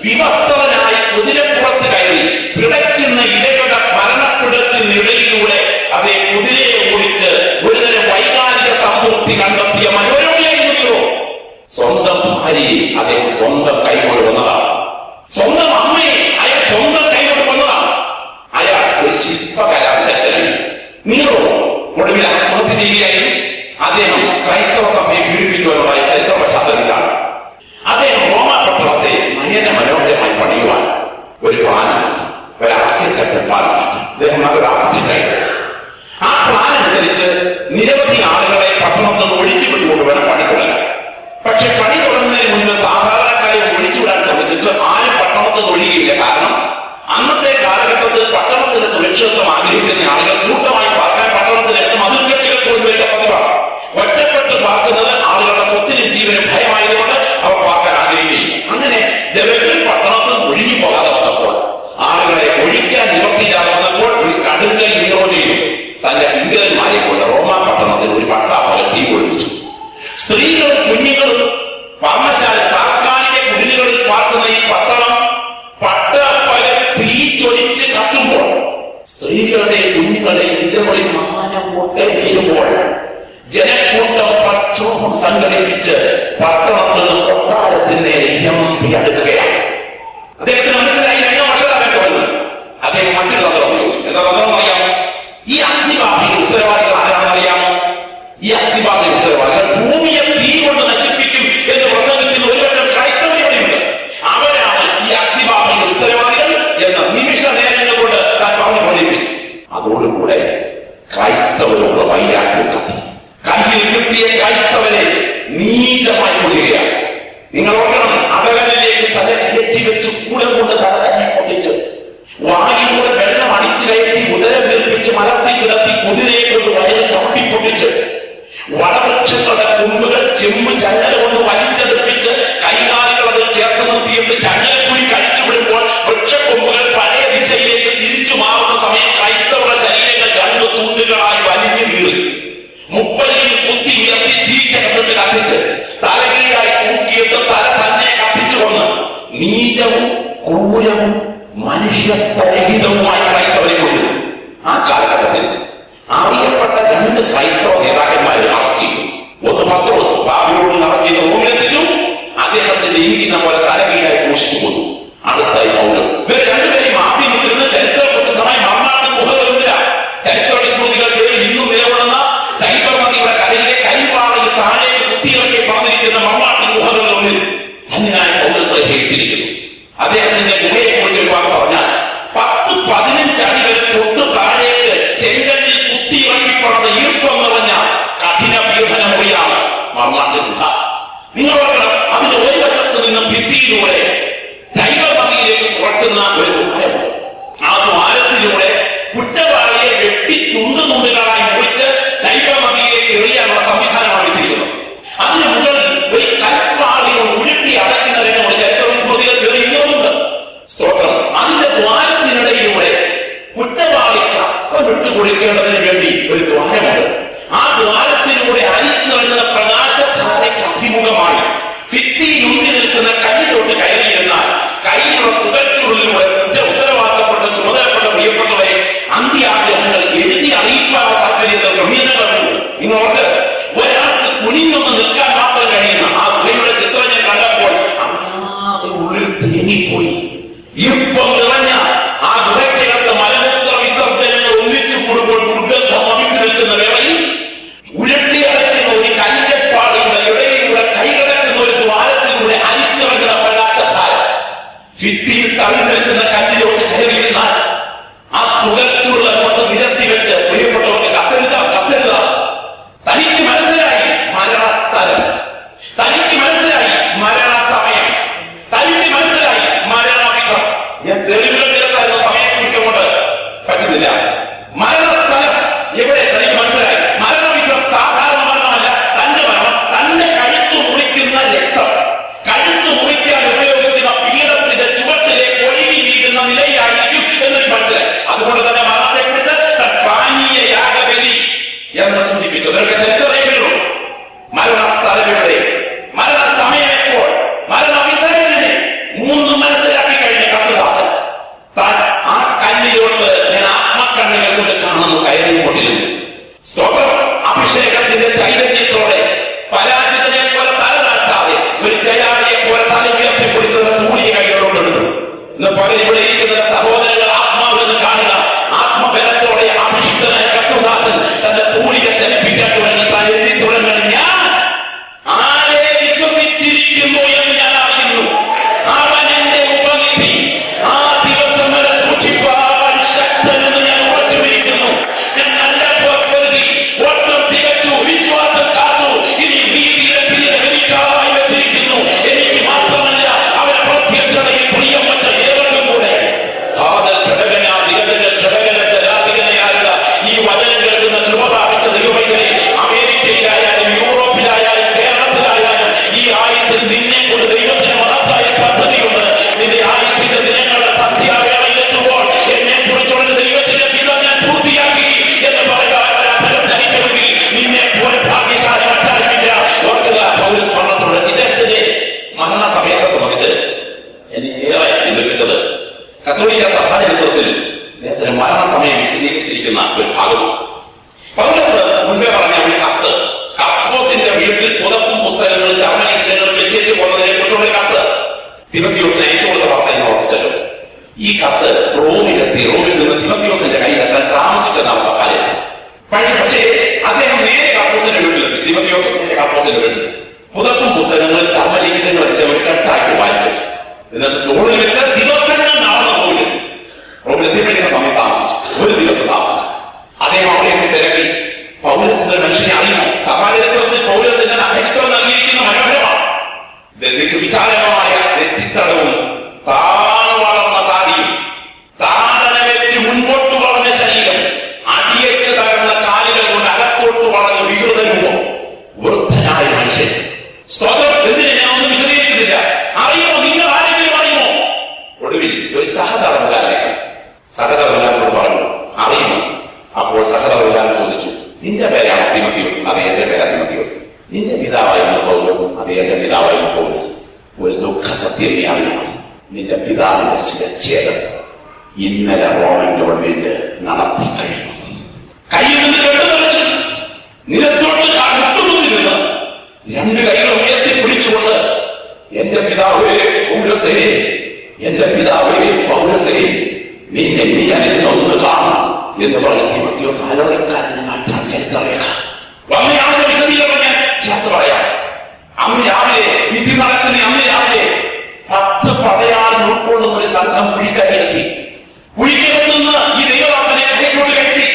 വിവസ്ത്രനായി കുതിരപ്പുറത്ത് കയറി പിടയ്ക്കുന്ന ഇരകളുടെ മരണപ്പിടച്ചിനിടയിലൂടെ അതേ കുതിരയെ ഓടിച്ച് ഒരുതരം വൈകാരിക സംതൃപ്തി കണ്ടെത്തിയ മനോരമയായിരുന്നു സ്വന്തം ഭാര്യയെ അദ്ദേഹം സ്വന്തം കൈകൊണ്ട് വന്നതാണ് സ്വന്തം അമ്മയെ അയാൾ സ്വന്തം കൈകൊണ്ട് വന്നതാണ് അയാൾ ഒരു ശില്പകലാവിദഗ്ധനായി നീറോ ഒടുവിൽ ആത്മഹത്യ ചെയ്യുകയായിരുന്നു അദ്ദേഹം ക്രൈസ്തവ സഭയെ പീഡിപ്പിക്കുവാനുള്ള ചരിത്ര പശ്ചാത്തലത്തിലാണ് അദ്ദേഹം റോമാ പട്ടണത്തെ നയന മനോഹരമായി പണിയുവാൻ ഒരു പ്ലാൻ ഉണ്ടാക്കി ഒരു ആർക്കിടെക്ട് പ്ലാൻ ഉണ്ടാക്കി അദ്ദേഹം നല്ലൊരു ആർക്കിടെക്ട് ആ പ്ലാൻ അനുസരിച്ച് നിരവധി ആളുകളെ പട്ടണത്തിൽ നിന്ന് ഒഴിച്ചു വിട്ടുകൊണ്ട് വേണം പണി തുടങ്ങാൻ പക്ഷെ പണി തുടങ്ങുന്നതിന് മുൻപ് സാധാരണക്കാരെ ഒഴിച്ചുവിടാൻ ശ്രമിച്ചിട്ട് ആരും പട്ടണത്തിൽ നിന്ന് ഒഴിയുകയില്ല കാരണം അന്നത്തെ കാലഘട്ടത്തിൽ പട്ടണത്തിന്റെ സുരക്ഷിതത്വം ആഗ്രഹിക്കുന്ന ആളുകൾ കൂട്ടമായി പാർക്കാൻ പട്ടണത്തിനകത്ത് മതിൽക്കെട്ടുകൾ പോലും വരുന്ന പതിവാണ് ഒറ്റപ്പെട്ട് പാർക്കുന്നത് ആളുകളുടെ സ്വത്തിനും ജീവനും ഭയമായതുകൊണ്ട് അവർ പാർക്കാൻ ആഗ്രഹിക്കുകയും അങ്ങനെ ജനങ്ങൾ പട്ടണത്തിൽ നിന്ന് ഒഴിഞ്ഞു പോകാതെ വന്നപ്പോൾ ആളുകളെ ഒഴിക്കാൻ നിവർത്തിയില്ലാതെ വന്നപ്പോൾ ഒരു കടുങ്കൽ വിനോ ചെയ്തു തന്റെ പിങ്കരന്മാരെ കൊണ്ട് റോമാ പട്ടണത്തിൽ ഒരു പട്ടാപ്പകൽ തീ കൊള്ളിച്ചു സ്ത്രീകളും കുഞ്ഞുങ്ങളും പർമ്മശാല താൽക്കാലിക കുടിലുകളിൽ പാർക്കുന്ന ഈ പട്ടണം പട്ടപ്പകൽ തീ ചൊലിച്ച് കത്തുമ്പോൾ സ്ത്രീകളുടെ കുഞ്ഞുങ്ങളെ ഇതവളി മാനം മുട്ടേറുമ്പോൾ ജനക്കൂട്ടം പ്രക്ഷോഭം സംഘടിപ്പിച്ച് പട്ടണത്തിൽ നിന്ന് കൊട്ടാരത്തിന് നേരെ ഹമ്പി അടുക്കുകയാണ് അദ്ദേഹത്തിന് മനസ്സിലായി രണ്ടോ വർഷത്താകട്ടെ വന്നു അദ്ദേഹം മറ്റൊരു തന്ത്രം ഉപയോഗിച്ചു എന്താ തന്ത്രം അറിയാമോ ഈ അഗ്നിബാധയുടെ ഉത്തരവാദികൾ ആരാണെന്ന് അറിയാമോ ഈ അഗ്നിബാധയുടെ ഉത്തരവാദികൾ ഭൂമിയെ തീ കൊണ്ട് നശിപ്പിക്കും എന്ന് പ്രസംഗിക്കുന്ന ഒരുവട്ടം ക്രൈസ്തവരുണ്ട് അവരാണ് ഈ അഗ്നിബാധയുടെ ഉത്തരവാദികൾ എന്ന് നിമിഷ നേരങ്ങൾ കൊണ്ട് താൻ പറഞ്ഞു പ്രചരിപ്പിച്ചു അതോടുകൂടെ ക്രൈസ്തവരോട് വൈരാഗ്യം കത്തി കയ്യിൽ കിട്ടിയ ക്രൈസ്തവരെ നീചമായി കൊള്ളുകയാണ് നിങ്ങൾ ഓർക്കണം അകലങ്ങളിലേക്ക് തല കയറ്റി വെച്ച് കൂടെ കൊണ്ട് തല തന്നെ പൊട്ടിച്ച് വായിലൂടെ വെള്ളം അടിച്ചു കയറ്റി ഉദരം വീർപ്പിച്ച് മലർത്തി കിടത്തി കുതിരയെ കൊണ്ട് വയറ് ചവിട്ടി പൊട്ടിച്ച് വടവൃക്ഷങ്ങളുടെ കൊമ്പുകൾ ചെമ്പ് ചങ്ങല കൊണ്ട് വലിച്ചെടുപ്പിച്ച് കൈകാലുകൾ അത് ചേർത്ത് നിർത്തിയിട്ട് ചങ്ങലക്കുഴി കഴിച്ചു വിടുമ്പോൾ വൃക്ഷക്കൊമ്പുകൾ പഴയ ദിശയിലേക്ക് തിരിച്ചു മാറുന്ന സമയം ക്രൈസ്തവ ശരീരങ്ങൾ രണ്ട് തുണ്ടുകളായി വലിഞ്ഞു വീഴും മുപ്പതിൽ കുത്തി ഉയർത്തി തീക്കകത്തോട്ട് കത്തിച്ച് തലകീഴായി തൂക്കിയിട്ട് തല തന്നെ കത്തിച്ചു കൊന്ന് നീചവും ക്രൂരവും മനുഷ്യരഹിതവുമായ ക്രൈസ്തവരെ കൊണ്ടു ആ കാലഘട്ടത്തിൽ അറിയപ്പെട്ട രണ്ട് ക്രൈസ്തവ നേതാക്കന്മാരെ അറസ്റ്റ് ചെയ്തു ഒന്ന് പത്രോസ് ബാബിലോണിൽ അറസ്റ്റ് ചെയ്ത് റൂമിലെത്തിച്ചു അദ്ദേഹത്തിന്റെ ഇരിക്കുന്ന പോലെ തലകീഴായി ഘോഷിച്ചു കൊന്നു അടുത്തായി പൗലസ് ഇവർ രണ്ടുപേരെയും ആദ്യം മുതിർന്ന് ചരിത്ര പ്രസിദ്ധമായ മർണാട്ട് മുഖവരുന്നില്ല ചരിത്ര വിസ്മൃതികൾ പേരിൽ ഇന്നും നിലകൊള്ളുന്ന ദൈവമതിയുടെ കരയിലെ കരിവാളയിൽ താഴേക്ക് കുത്തിയിറക്കി പറഞ്ഞിരിക്കുന്ന മർണാട്ടിൻ ഗുഹകളിൽ ഒന്നിൽ ധന്യനായ പൗലസ് എത്തിയിരിക്കുന്നു അദ്ദേഹത്തിന്റെ ഗുഹയെ കുറിച്ച് ഒരു വാക്ക് പറഞ്ഞാൽ പത്ത് പതിനഞ്ച് അടി വരെ തൊട്ട് താഴേക്ക് ചെങ്കല്ലിൽ കുത്തിയിറക്കി പറഞ്ഞ ഈർപ്പം നിറഞ്ഞ കഠിന പീഡന മുറിയാണ് മർണാട്ടിൻ ഗുഹ നിങ്ങൾ ഓർക്കണം അതിന്റെ ഒരു വശത്ത് നിന്ന് ഭിത്തിയിലൂടെ ദൈവമതിയിലേക്ക് തുറക്കുന്ന ഒരു ദ്വാരമുണ്ട് ആ ദ്വാരത്തിലൂടെ കുറ്റവാളിയെ വെട്ടി തുണ്ടു തുണ്ടുകളായി മുറിച്ച് ദൈവമതിയിലേക്ക് എറിയാനുള്ള സംവിധാനമാണ് വെച്ചിരിക്കുന്നത് അതിന് മുകളിൽ ഒരു കൽപ്പാളികൾ ഉരുട്ടി അടയ്ക്കുന്ന രംഗമുണ്ട് ചരിത്ര വിസ്മൃതികൾ തെളിയുന്നുണ്ട് സ്തോത്രം അതിന്റെ ദ്വാരത്തിനിടയിലൂടെ കുറ്റവാളിക്ക് അപ്പം വിട്ടുകൊടുക്കേണ്ടതിന് വേണ്ടി ഒരു ദ്വാരമുണ്ട് ആ ദ്വാരത്തിലൂടെ അരിച്ചിറങ്ങുന്ന പ്രകാശധാരയ്ക്ക് അഭിമുഖമായി ഭിത്തിയിലുണ്ടി നിൽക്കുന്ന കല്ലിലോട്ട് കയറിയിരുന്നാൽ കയ്യിലുള്ള തുകച്ചുള്ളിലൂടെ കുറ്റ ഉത്തരവാദിത്തപ്പെട്ട ചുമതലപ്പെട്ട പ്രിയപ്പെട്ടവരെ അന്ത്യാഗ്രഹങ്ങൾ എഴുതി അറിയിക്കാനുള്ള താല്പര്യത്തിൽ ക്രമീകരണങ്ങളുണ്ട് നിങ്ങൾ ഓർത്ത് ഒരാൾക്ക് കുനിഞ്ഞൊന്ന് നിൽക്കാൻ മാത്രം കഴിയുന്ന ആ ഗുഹയുടെ ചിത്രം ഞാൻ കണ്ടപ്പോൾ അറിയാതെ ഉള്ളിൽ തേങ്ങിപ്പോയി ഇപ്പം നിറഞ്ഞ ആ ഗുഹയ്ക്കകത്ത് മലമൂത്ര വിസർജനങ്ങൾ ഒന്നിച്ചു കൂടുമ്പോൾ ദുർഗന്ധം വമിച്ചു നിൽക്കുന്ന വേളയിൽ ഉരുട്ടി അടയ്ക്കുന്ന ഒരു കല്യപ്പാടിയുടെ ഇടയിലൂടെ കൈകടക്കുന്ന ഒരു ദ്വാരത്തിലൂടെ അരിച്ചിറങ്ങുന്ന പ്രകാശത്താൽ ഭിത്തിയിൽ തള്ളി നിൽക്കുന്ന കല്ലിലോട്ട് കയറിയിരുന്നാൽ ആ തുകച്ചുള്ള കൊണ്ട് നിരത്തി വെച്ച് പ്രിയപ്പെട്ടവർക്ക് കത്തെഴുതാം കത്തെഴുതാം തനിക്ക് മനസ്സിലായി മരണസ്ഥലം തനിക്ക് മനസ്സിലായി മരണസമയം തനിക്ക് മനസ്സിലായി മരണവിധം ഞാൻ തെളിവുകൾ നിരത്താനുള്ള സമയം ചുറ്റുകൊണ്ട് പറ്റുന്നില്ല മരണസ്ഥലം എവിടെ തനിക്ക് മനസ്സിലായി മരണവിധം സാധാരണ മരണമല്ല തന്റെ മരണം തന്റെ കഴുത്തു മുറിക്കുന്ന രക്തം കഴുത്തു മുറിക്കാൻ ഉപയോഗിക്കുന്ന പീഠത്തിന്റെ ചുവട്ടിലേക്ക് ഒഴുകി വീഴുന്ന നിലയിലായിരിക്കും എന്നൊരു മനസ്സിലായി അതുകൊണ്ട് തന്നെ മരണത്തെ കുറിച്ച് പാനീയ യാഗബലി എന്ന് സൂചിപ്പിച്ചു നിങ്ങൾക്ക് ചരിത്രമേയുള്ളൂ മരണസ്ഥലം എവിടെ മരണസമയം എപ്പോൾ മരണവിതരണനെ മൂന്ന് മനസ്സിലാക്കി ഇന്ന് പകൽ ഇവിടെ ഇരിക്കുന്ന സഹോദരങ്ങൾ ആത്മാവെന്ന് കാണുക ആത്മബലത്തോടെ അഭിഷിക്തനായ കത്തുദാസൻ തന്റെ തൂലിക ചലിപ്പിക്കാൻ തുടങ്ങി താൻ എഴുതി തുടങ്ങി ഞാൻ ആരെ വിശ്വസിച്ചിരിക്കുന്നു എന്ന് ഞാൻ അറിയുന്നു അവൻ എന്റെ ഉപനിധി ആ ദിവസം വരെ സൂക്ഷിപ്പാൻ ശക്തനെന്ന് ഞാൻ ഉറച്ചുമിരിക്കുന്നു ഞാൻ നല്ല പൊരുതി ഒട്ടും തികച്ചു വിശ്വാസം കാത്തു ഇനി നീതിയുടെ തിരികെ എനിക്കായി വെച്ചിരിക്കുന്നു എനിക്ക് മാത്രമല്ല അവന്റെ പ്രത്യക്ഷതയിൽ പ്രിയം വച്ച ഏവർക്കും കൂടെ ഹാദൽ ഘടകന ദിഗജന ഘടകന ജലാധികനയായുള്ള ഈ വചനം കേൾക്കുന്ന കൃപ പ്രാപിച്ച ദൈവമൈകളെ അമേരിക്കയിലായാലും യൂറോപ്പിലായാലും കേരളത്തിലായാലും ഈ ആയുസിൽ നിന്നെ കൊണ്ട് ദൈവത്തിന് മഹത്തായ പദ്ധതിയുണ്ട് നിന്റെ ആയുസിന്റെ ദിനങ്ങളുടെ സന്ധ്യാവേളയിലെത്തുമ്പോൾ എന്നെ കുറിച്ചുള്ള ദൈവത്തിന്റെ ഹിതം ഞാൻ പൂർത്തിയാക്കി എന്ന് പറയാൻ ഒരാധരം ചലിക്കണമെങ്കിൽ നിന്നെ പോലെ ഭാഗ്യശാലി മറ്റാരുമില്ല ഓർക്കുക പൗരസ് പറഞ്ഞത്തോട് ഇദ്ദേഹത്തിന്റെ മരണസമയത്തെ സംബന്ധിച്ച് എന്നെ ഏറെ ചിന്തിപ്പിച്ചത് കത്തോലിക്ക സഭാചരിത്രത്തിൽ ഇദ്ദേഹത്തിന് മരണസമയം വിശദീകരിച്ചിരിക്കുന്ന ഒരു ഭാഗം പൗരസ് മുൻപേ പറഞ്ഞ ഒരു കത്ത് കപ്പോസിന്റെ വീട്ടിൽ പുതപ്പും പുസ്തകങ്ങളും ചർമ്മലിഖിതങ്ങളും വെച്ചേച്ച് പോകുന്നതിനെ കുറിച്ചുള്ള കത്ത് തിമത്യോസിന് അയച്ചു കൊടുത്ത വാർത്ത എന്ന് ഓർപ്പിച്ചല്ലോ ഈ കത്ത് റോമിലെത്തി റോമിൽ നിന്ന് തിമത്യോസിന്റെ കയ്യിലെത്താൻ താമസിച്ചതാണ് സഹായം പക്ഷേ പക്ഷേ അദ്ദേഹം നേരെ കപ്പോസിന്റെ വീട്ടിലെത്തി തിമത്യോസ് നേരെ കപ്പോസിന്റെ വീട്ടിലെത്തി പുതപ്പും പുസ്തകങ്ങളും ചർമ്മലിഖിതങ്ങളും എന്റെ ഒരു കെട്ടാക്കി വായിച്ചു എന്നിട്ട് തോളിൽ വെച്ച ദിവസങ്ങൾ നടന്നു പോയിലെത്തി റോമിലെത്തിയപ്പോഴേക്കും സമയം താമസിച്ചു ഒരു ദിവസം താമസിച്ചു അദ്ദേഹം അവിടേക്ക് തിരക്കി പൗരസിന്റെ മനുഷ്യനെ അറിയുന്നു സഭാചരിത്രത്തിൽ പൗരസിന്റെ അധ്യക്ഷത നൽകിയിരിക്കുന്ന മനോഹരമാണ് ദന്തിക്ക് വിശാലമായ നെറ്റിത്തടവും താണു വളർന്ന താടിയും താടനമേറ്റ് മുൻപോട്ട് വളർന്ന ശരീരം അടിയേറ്റ് തകർന്ന കാലുകൾ കൊണ്ട് അകത്തോട്ട് വളർന്ന വികൃത രൂപം വൃദ്ധനായ മനുഷ്യൻ സ്തോത്രം എന്തിനെ ഞാൻ ഒന്നും വിശദീകരിക്കുന്നില്ല അറിയുമോ നിങ്ങൾ ആരെങ്കിലും അറിയുമോ ഒടുവിൽ ഒരു സഹധർമ്മകാരനെ കണ്ടു. സഹധർമ്മകാരനോട് പറഞ്ഞു അറിയുമോ അപ്പോൾ സഹധർമ്മകാരൻ ചോദിച്ചു നിന്റെ പേരാണ് തിമത്യോസ് അതെ എന്റെ പേരാ തിമത്യോസ് നിന്റെ പിതാവായിരുന്നു പൗലോസ് അതെ എന്റെ പിതാവായിരുന്നു പൗലോസ് ഒരു ദുഃഖ സത്യം നീ അറിയണം നിന്റെ പിതാവിന്റെ ശിരച്ഛേദം ഇന്നലെ റോമൻ ഗവൺമെന്റ് നടത്തി കഴിഞ്ഞു കയ്യിൽ നിന്ന് കെട്ടുനിറച്ച് നിലത്തോട്ട് കട്ടുമുത്തി നിന്ന് രണ്ട് കൈകൾ ഉയർത്തി പിടിച്ചുകൊണ്ട് എന്റെ പിതാവേ പൗരസേ എന്റെ പിതാവേ പൗരസേ നിന്നെ നീ ഞാൻ ഒന്ന് കാണും എന്ന് പറഞ്ഞ് തിമത്യോസ് ആലോചനക്കാരൻ നാട്ടാണ് ചരിത്രരേഖ വന്നയാളുടെ വിശദീകരണം ഞാൻ ചേർത്ത് പറയാം അന്ന് രാവിലെ വിധി നടക്കുന്ന അന്ന് രാവിലെ പത്ത് പടയാളം ഉൾക്കൊള്ളുന്ന ഒരു സംഘം കുഴിക്കരയിലെത്തി കുഴിക്കരയിൽ നിന്ന് ഈ ദൈവദാസനെ കൈകൊണ്ട് കയറ്റി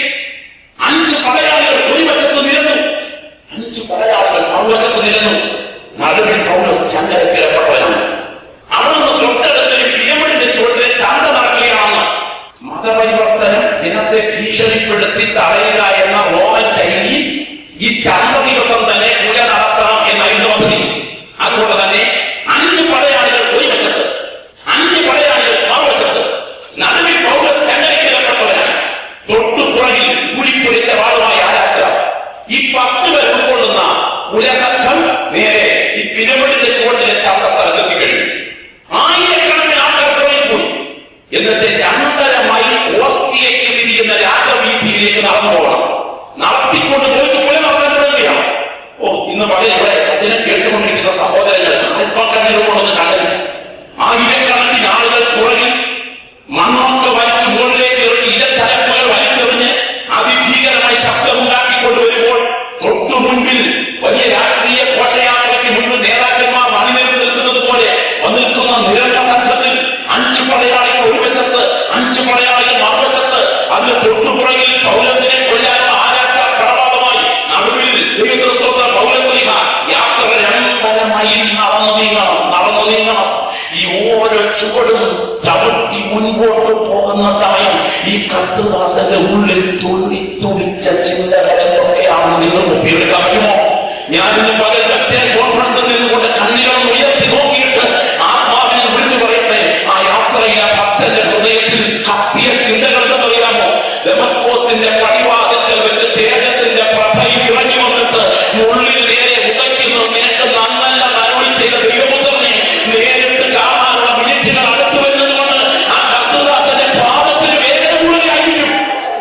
അഞ്ച് പടയാളികൾ ഒരു വശത്ത് നിരന്നു അഞ്ച് പടയാളികൾ മറുവശത്ത് നിരന്നു നടുവിൽ പൗലോസ് ചങ്കരത്തിലപ്പെട്ടവനാണ് അവിടെ നിന്ന് തൊട്ടടുത്തൊരു പിരമിഡിന്റെ ചുവട്ടിലെ ചന്ത നടക്കുകയാണെന്ന് മതപരിവർത്തനം ജനത്തെ ഭീഷണിപ്പെടുത്തി തടയുക എന്ന റോമൻ ശൈലിയിൽ ഈ ചന്ത ദിവസം തന്നെ പൂജ നടത്താം എന്നായിരുന്നു പദ്ധതി അതുകൊണ്ട് തന്നെ അഞ്ച് പടയാളികൾ ഒരു വശത്ത് അഞ്ച് പടയാളികൾ മറുവശത്ത് നടുവിൽ പൗലോസ് ചങ്കരത്തിലപ്പെട്ടവനാണ് തൊട്ടു പുറകിൽ ഉരുപ്പൊളിച്ച വാളുമായി ആരാച്ച ഈ പത്ത് പേർ ഉൾക്കൊള്ളുന്ന ഉലസംഘം നേരെ ഈ പിരമിഡിന്റെ ചുവട്ടിലെ ചന്ത സ്ഥലത്തെത്തി കഴിഞ്ഞു ആയിരക്കണക്കിന് ആൾക്കാർ പുറകിൽ പോയി എന്നിട്ട് രണ്ടര മൈൽ ഓസ്റ്റിയയ്ക്ക് തിരിയുന്ന രാജവീതിയിലേക്ക് നടന്നു പോകണം നടത്തിക്കൊണ്ട് പോയിട്ട് പോലെ നടത്താൻ തുടങ്ങുകയാണ് ഓ ഇന്ന് പകൽ ഇവിടെ വചനം കേട്ടുകൊണ്ടിരിക്കുന്ന സഹോദരങ്ങൾ അല്പം കണ്ണീർ കൊണ്ടൊന്ന് കണ്ടത് ആയിരക്കണക്കിന് ആളുകൾ പുറകിൽ മണ്ണൊക്കെ വലിച്ചു മുകളിലേക്ക് എറിഞ്ഞ് ഇരത്തലപ്പുകൾ വലിച്ചെറിഞ്ഞ് അതിഭീകരമായി ശബ്ദമുണ്ടാക്കിക്കൊണ്ട് വരുമ്പോൾ തൊട്ടു മുൻപിൽ വലിയ രാഷ്ട്രീയ ഘോഷയാത്രയ്ക്ക് മുൻപിൽ നേതാക്കന്മാർ അണിനിരന്ന് നിൽക്കുന്നത് പോലെ വന്നിരിക്കുന്ന നിരന്ന സംഘത്തിൽ അഞ്ചു പടയാളികൾ ഒരു വശത്ത് അഞ്ചു പടയാളികൾ മറുവശത്ത് അതിന് തൊട്ടുപുറകിൽ പൗരത്തിനെ കൊല്ലാനുള്ള ആരാച്ച പ്രഭാവമായി നടുവിൽ ദൈവക്രിസ്തോത്ര പൗരസ്ലിഹ യാത്ര രണ്ടര മൈൽ നടന്നു നീങ്ങണം നടന്നു നീങ്ങണം ഈ ഓരോ ചുവടും ചവിട്ടി മുൻപോട്ട് പോകുന്ന സമയം ഈ കത്തുദാസന്റെ ഉള്ളിൽ തുള്ളി തുളിച്ച ചിന്തകൾ എന്തൊക്കെയാണെന്ന് നിങ്ങൾ ഒപ്പിയെടുക്കാൻ പറ്റുമോ ഞാൻ ഇന്ന് പകൽ വെസ്റ്റേൺ കോൺഫറൻസിൽ നിന്നുകൊണ്ട് കണ്ണുകളും ഉയർത്തി നോക്കിയിട്ട് ആത്മാവിനെ വിളിച്ചു പറയട്ടെ ആ യാത്രയിലെ ഭക്തന്റെ ഹൃദയത്തിൽ കത്തിയ ചിന്തകൾ എന്ന് പറയാമോ ഡെമസ്കോസിന്റെ പടിവാദത്തിൽ വെച്ച് തേജസിന്റെ പ്രഭയിൽ ഇറങ്ങി വന്നിട്ട് ഉള്ളിൽ നേരെ ഉദയ്ക്കുന്നു നിനക്ക് നന്നല്ല നരവി ചെയ്ത ദൈവപുത്രനെ നേരിട്ട് കാണാനുള്ള മിനിറ്റുകൾ അടുത്തു വരുന്നത് കൊണ്ട് ആ കർത്തദാസന്റെ പാദത്തിന് വേദന കൂടുതലായിരിക്കും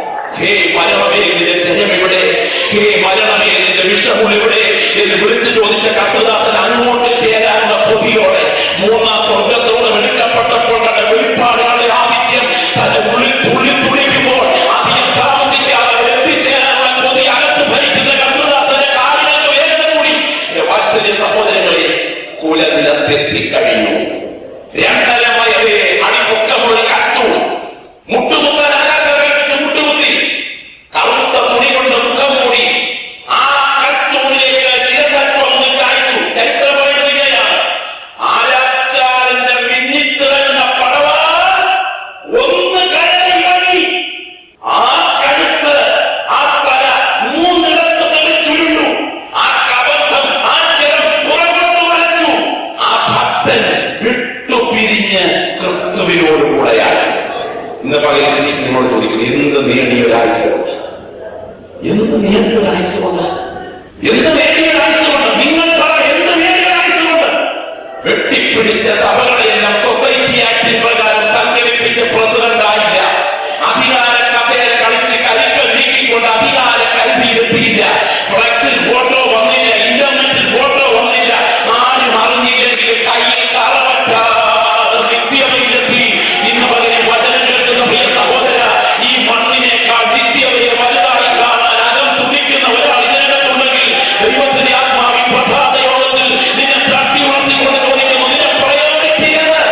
ഹേ മരണമേ നിന്റെ ജയം ഇവിടെ ഹേ മരണമേ നിന്റെ വിഷമുൾ ഇവിടെ എന്ന് വിളിച്ചു ചോദിച്ച കർത്തദാസൻ അങ്ങോട്ട് ചേരാനുള്ള പൊതിയോടെ മൂന്നാം സ്വർഗത്തോട് എടുക്കപ്പെട്ടപ്പോൾ കണ്ട വെളിപ്പാട് ക്രിസ്തുവിനോട് കൂടെയാണ് ഇന്ന് പകൽ എനിക്ക് നിങ്ങളോട് ചോദിക്കുന്നു എന്ത് നേടിയ ഒരു ആയുസ് എന്ത് നേടിയ ഒരു ആയുസ് കൊണ്ട് എന്ത് നേടിയ ഒരു ആയുസ് കൊണ്ട് നിങ്ങൾ പറ എന്ത് നേടിയ ഒരു ആയുസ് കൊണ്ട് വെട്ടിപ്പിടിച്ച സഭകളെല്ലാം സൊസൈറ്റി ആക്ടിൻ പ്രകാരം സംഘടിപ്പിച്ച് പ്രസിഡന്റ് ആയില്ല അധികാര കസേര കളിച്ച് കരിക്കൽ നീക്കിക്കൊണ്ട് അധികാര കരുതിയിരുത്തിയില്ല ഫ്ലക്സിൽ ഫോട്ടോ വന്നില്ല ഇന്റർനെറ്റിൽ ഫോട്ടോ വന്നില്ല ആരും അറിഞ്ഞില്ലെങ്കിൽ കയ്യിൽ കറവറ്റാതെ നിത്യതയിലെത്തി ഇന്ന് പകരം വചനം കേൾക്കുന്ന പ്രിയ സഹോദര ഈ മണ്ണിനേക്കാൾ നിത്യതയെ വലുതായി കാണാൻ അകം തുണിക്കുന്ന ഒരാൾ ഇതിനകത്തുണ്ടെങ്കിൽ ദൈവത്തിന്റെ ആത്മാവിൻ പ്രഭാത യോഗത്തിൽ നിന്നെ തട്ടി ഉണർത്തിക്കൊണ്ട് ചോദിക്കുന്നു നിന്നെ പ്രയോറിറ്റി ഏത്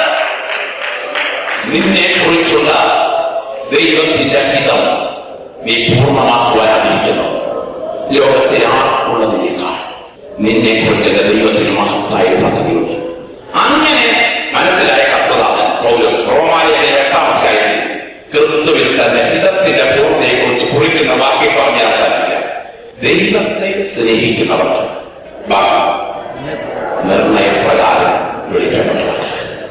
നിന്നെ കുറിച്ചുള്ള ദൈവത്തിന്റെ ഹിതം നീ പൂർണ്ണമാക്കുവാനായിരിക്കുന്നു ലോകത്തിൽ ആർക്കുള്ളതിനേക്കാൾ നിന്നെ കുറിച്ച് ദൈവത്തിന് മഹത്തായ ഒരു പദ്ധതിയുണ്ട് അങ്ങനെ മനസ്സിലായ കർത്തദാസൻ പൗലോസ് റോമാലയിലെ എട്ടാം അധ്യായത്തിൽ ക്രിസ്തുവിൽ തന്റെ ഹിതത്തിന്റെ പൂർണ്ണതയെ കുറിച്ച് കുറിക്കുന്ന വാക്യം പറഞ്ഞ് അവസാനിക്കുക ദൈവത്തെ സ്നേഹിക്കുന്നവർക്ക് ബാക്കി നിർണയപ്രകാരം വിളിക്കപ്പെട്ടവർക്ക്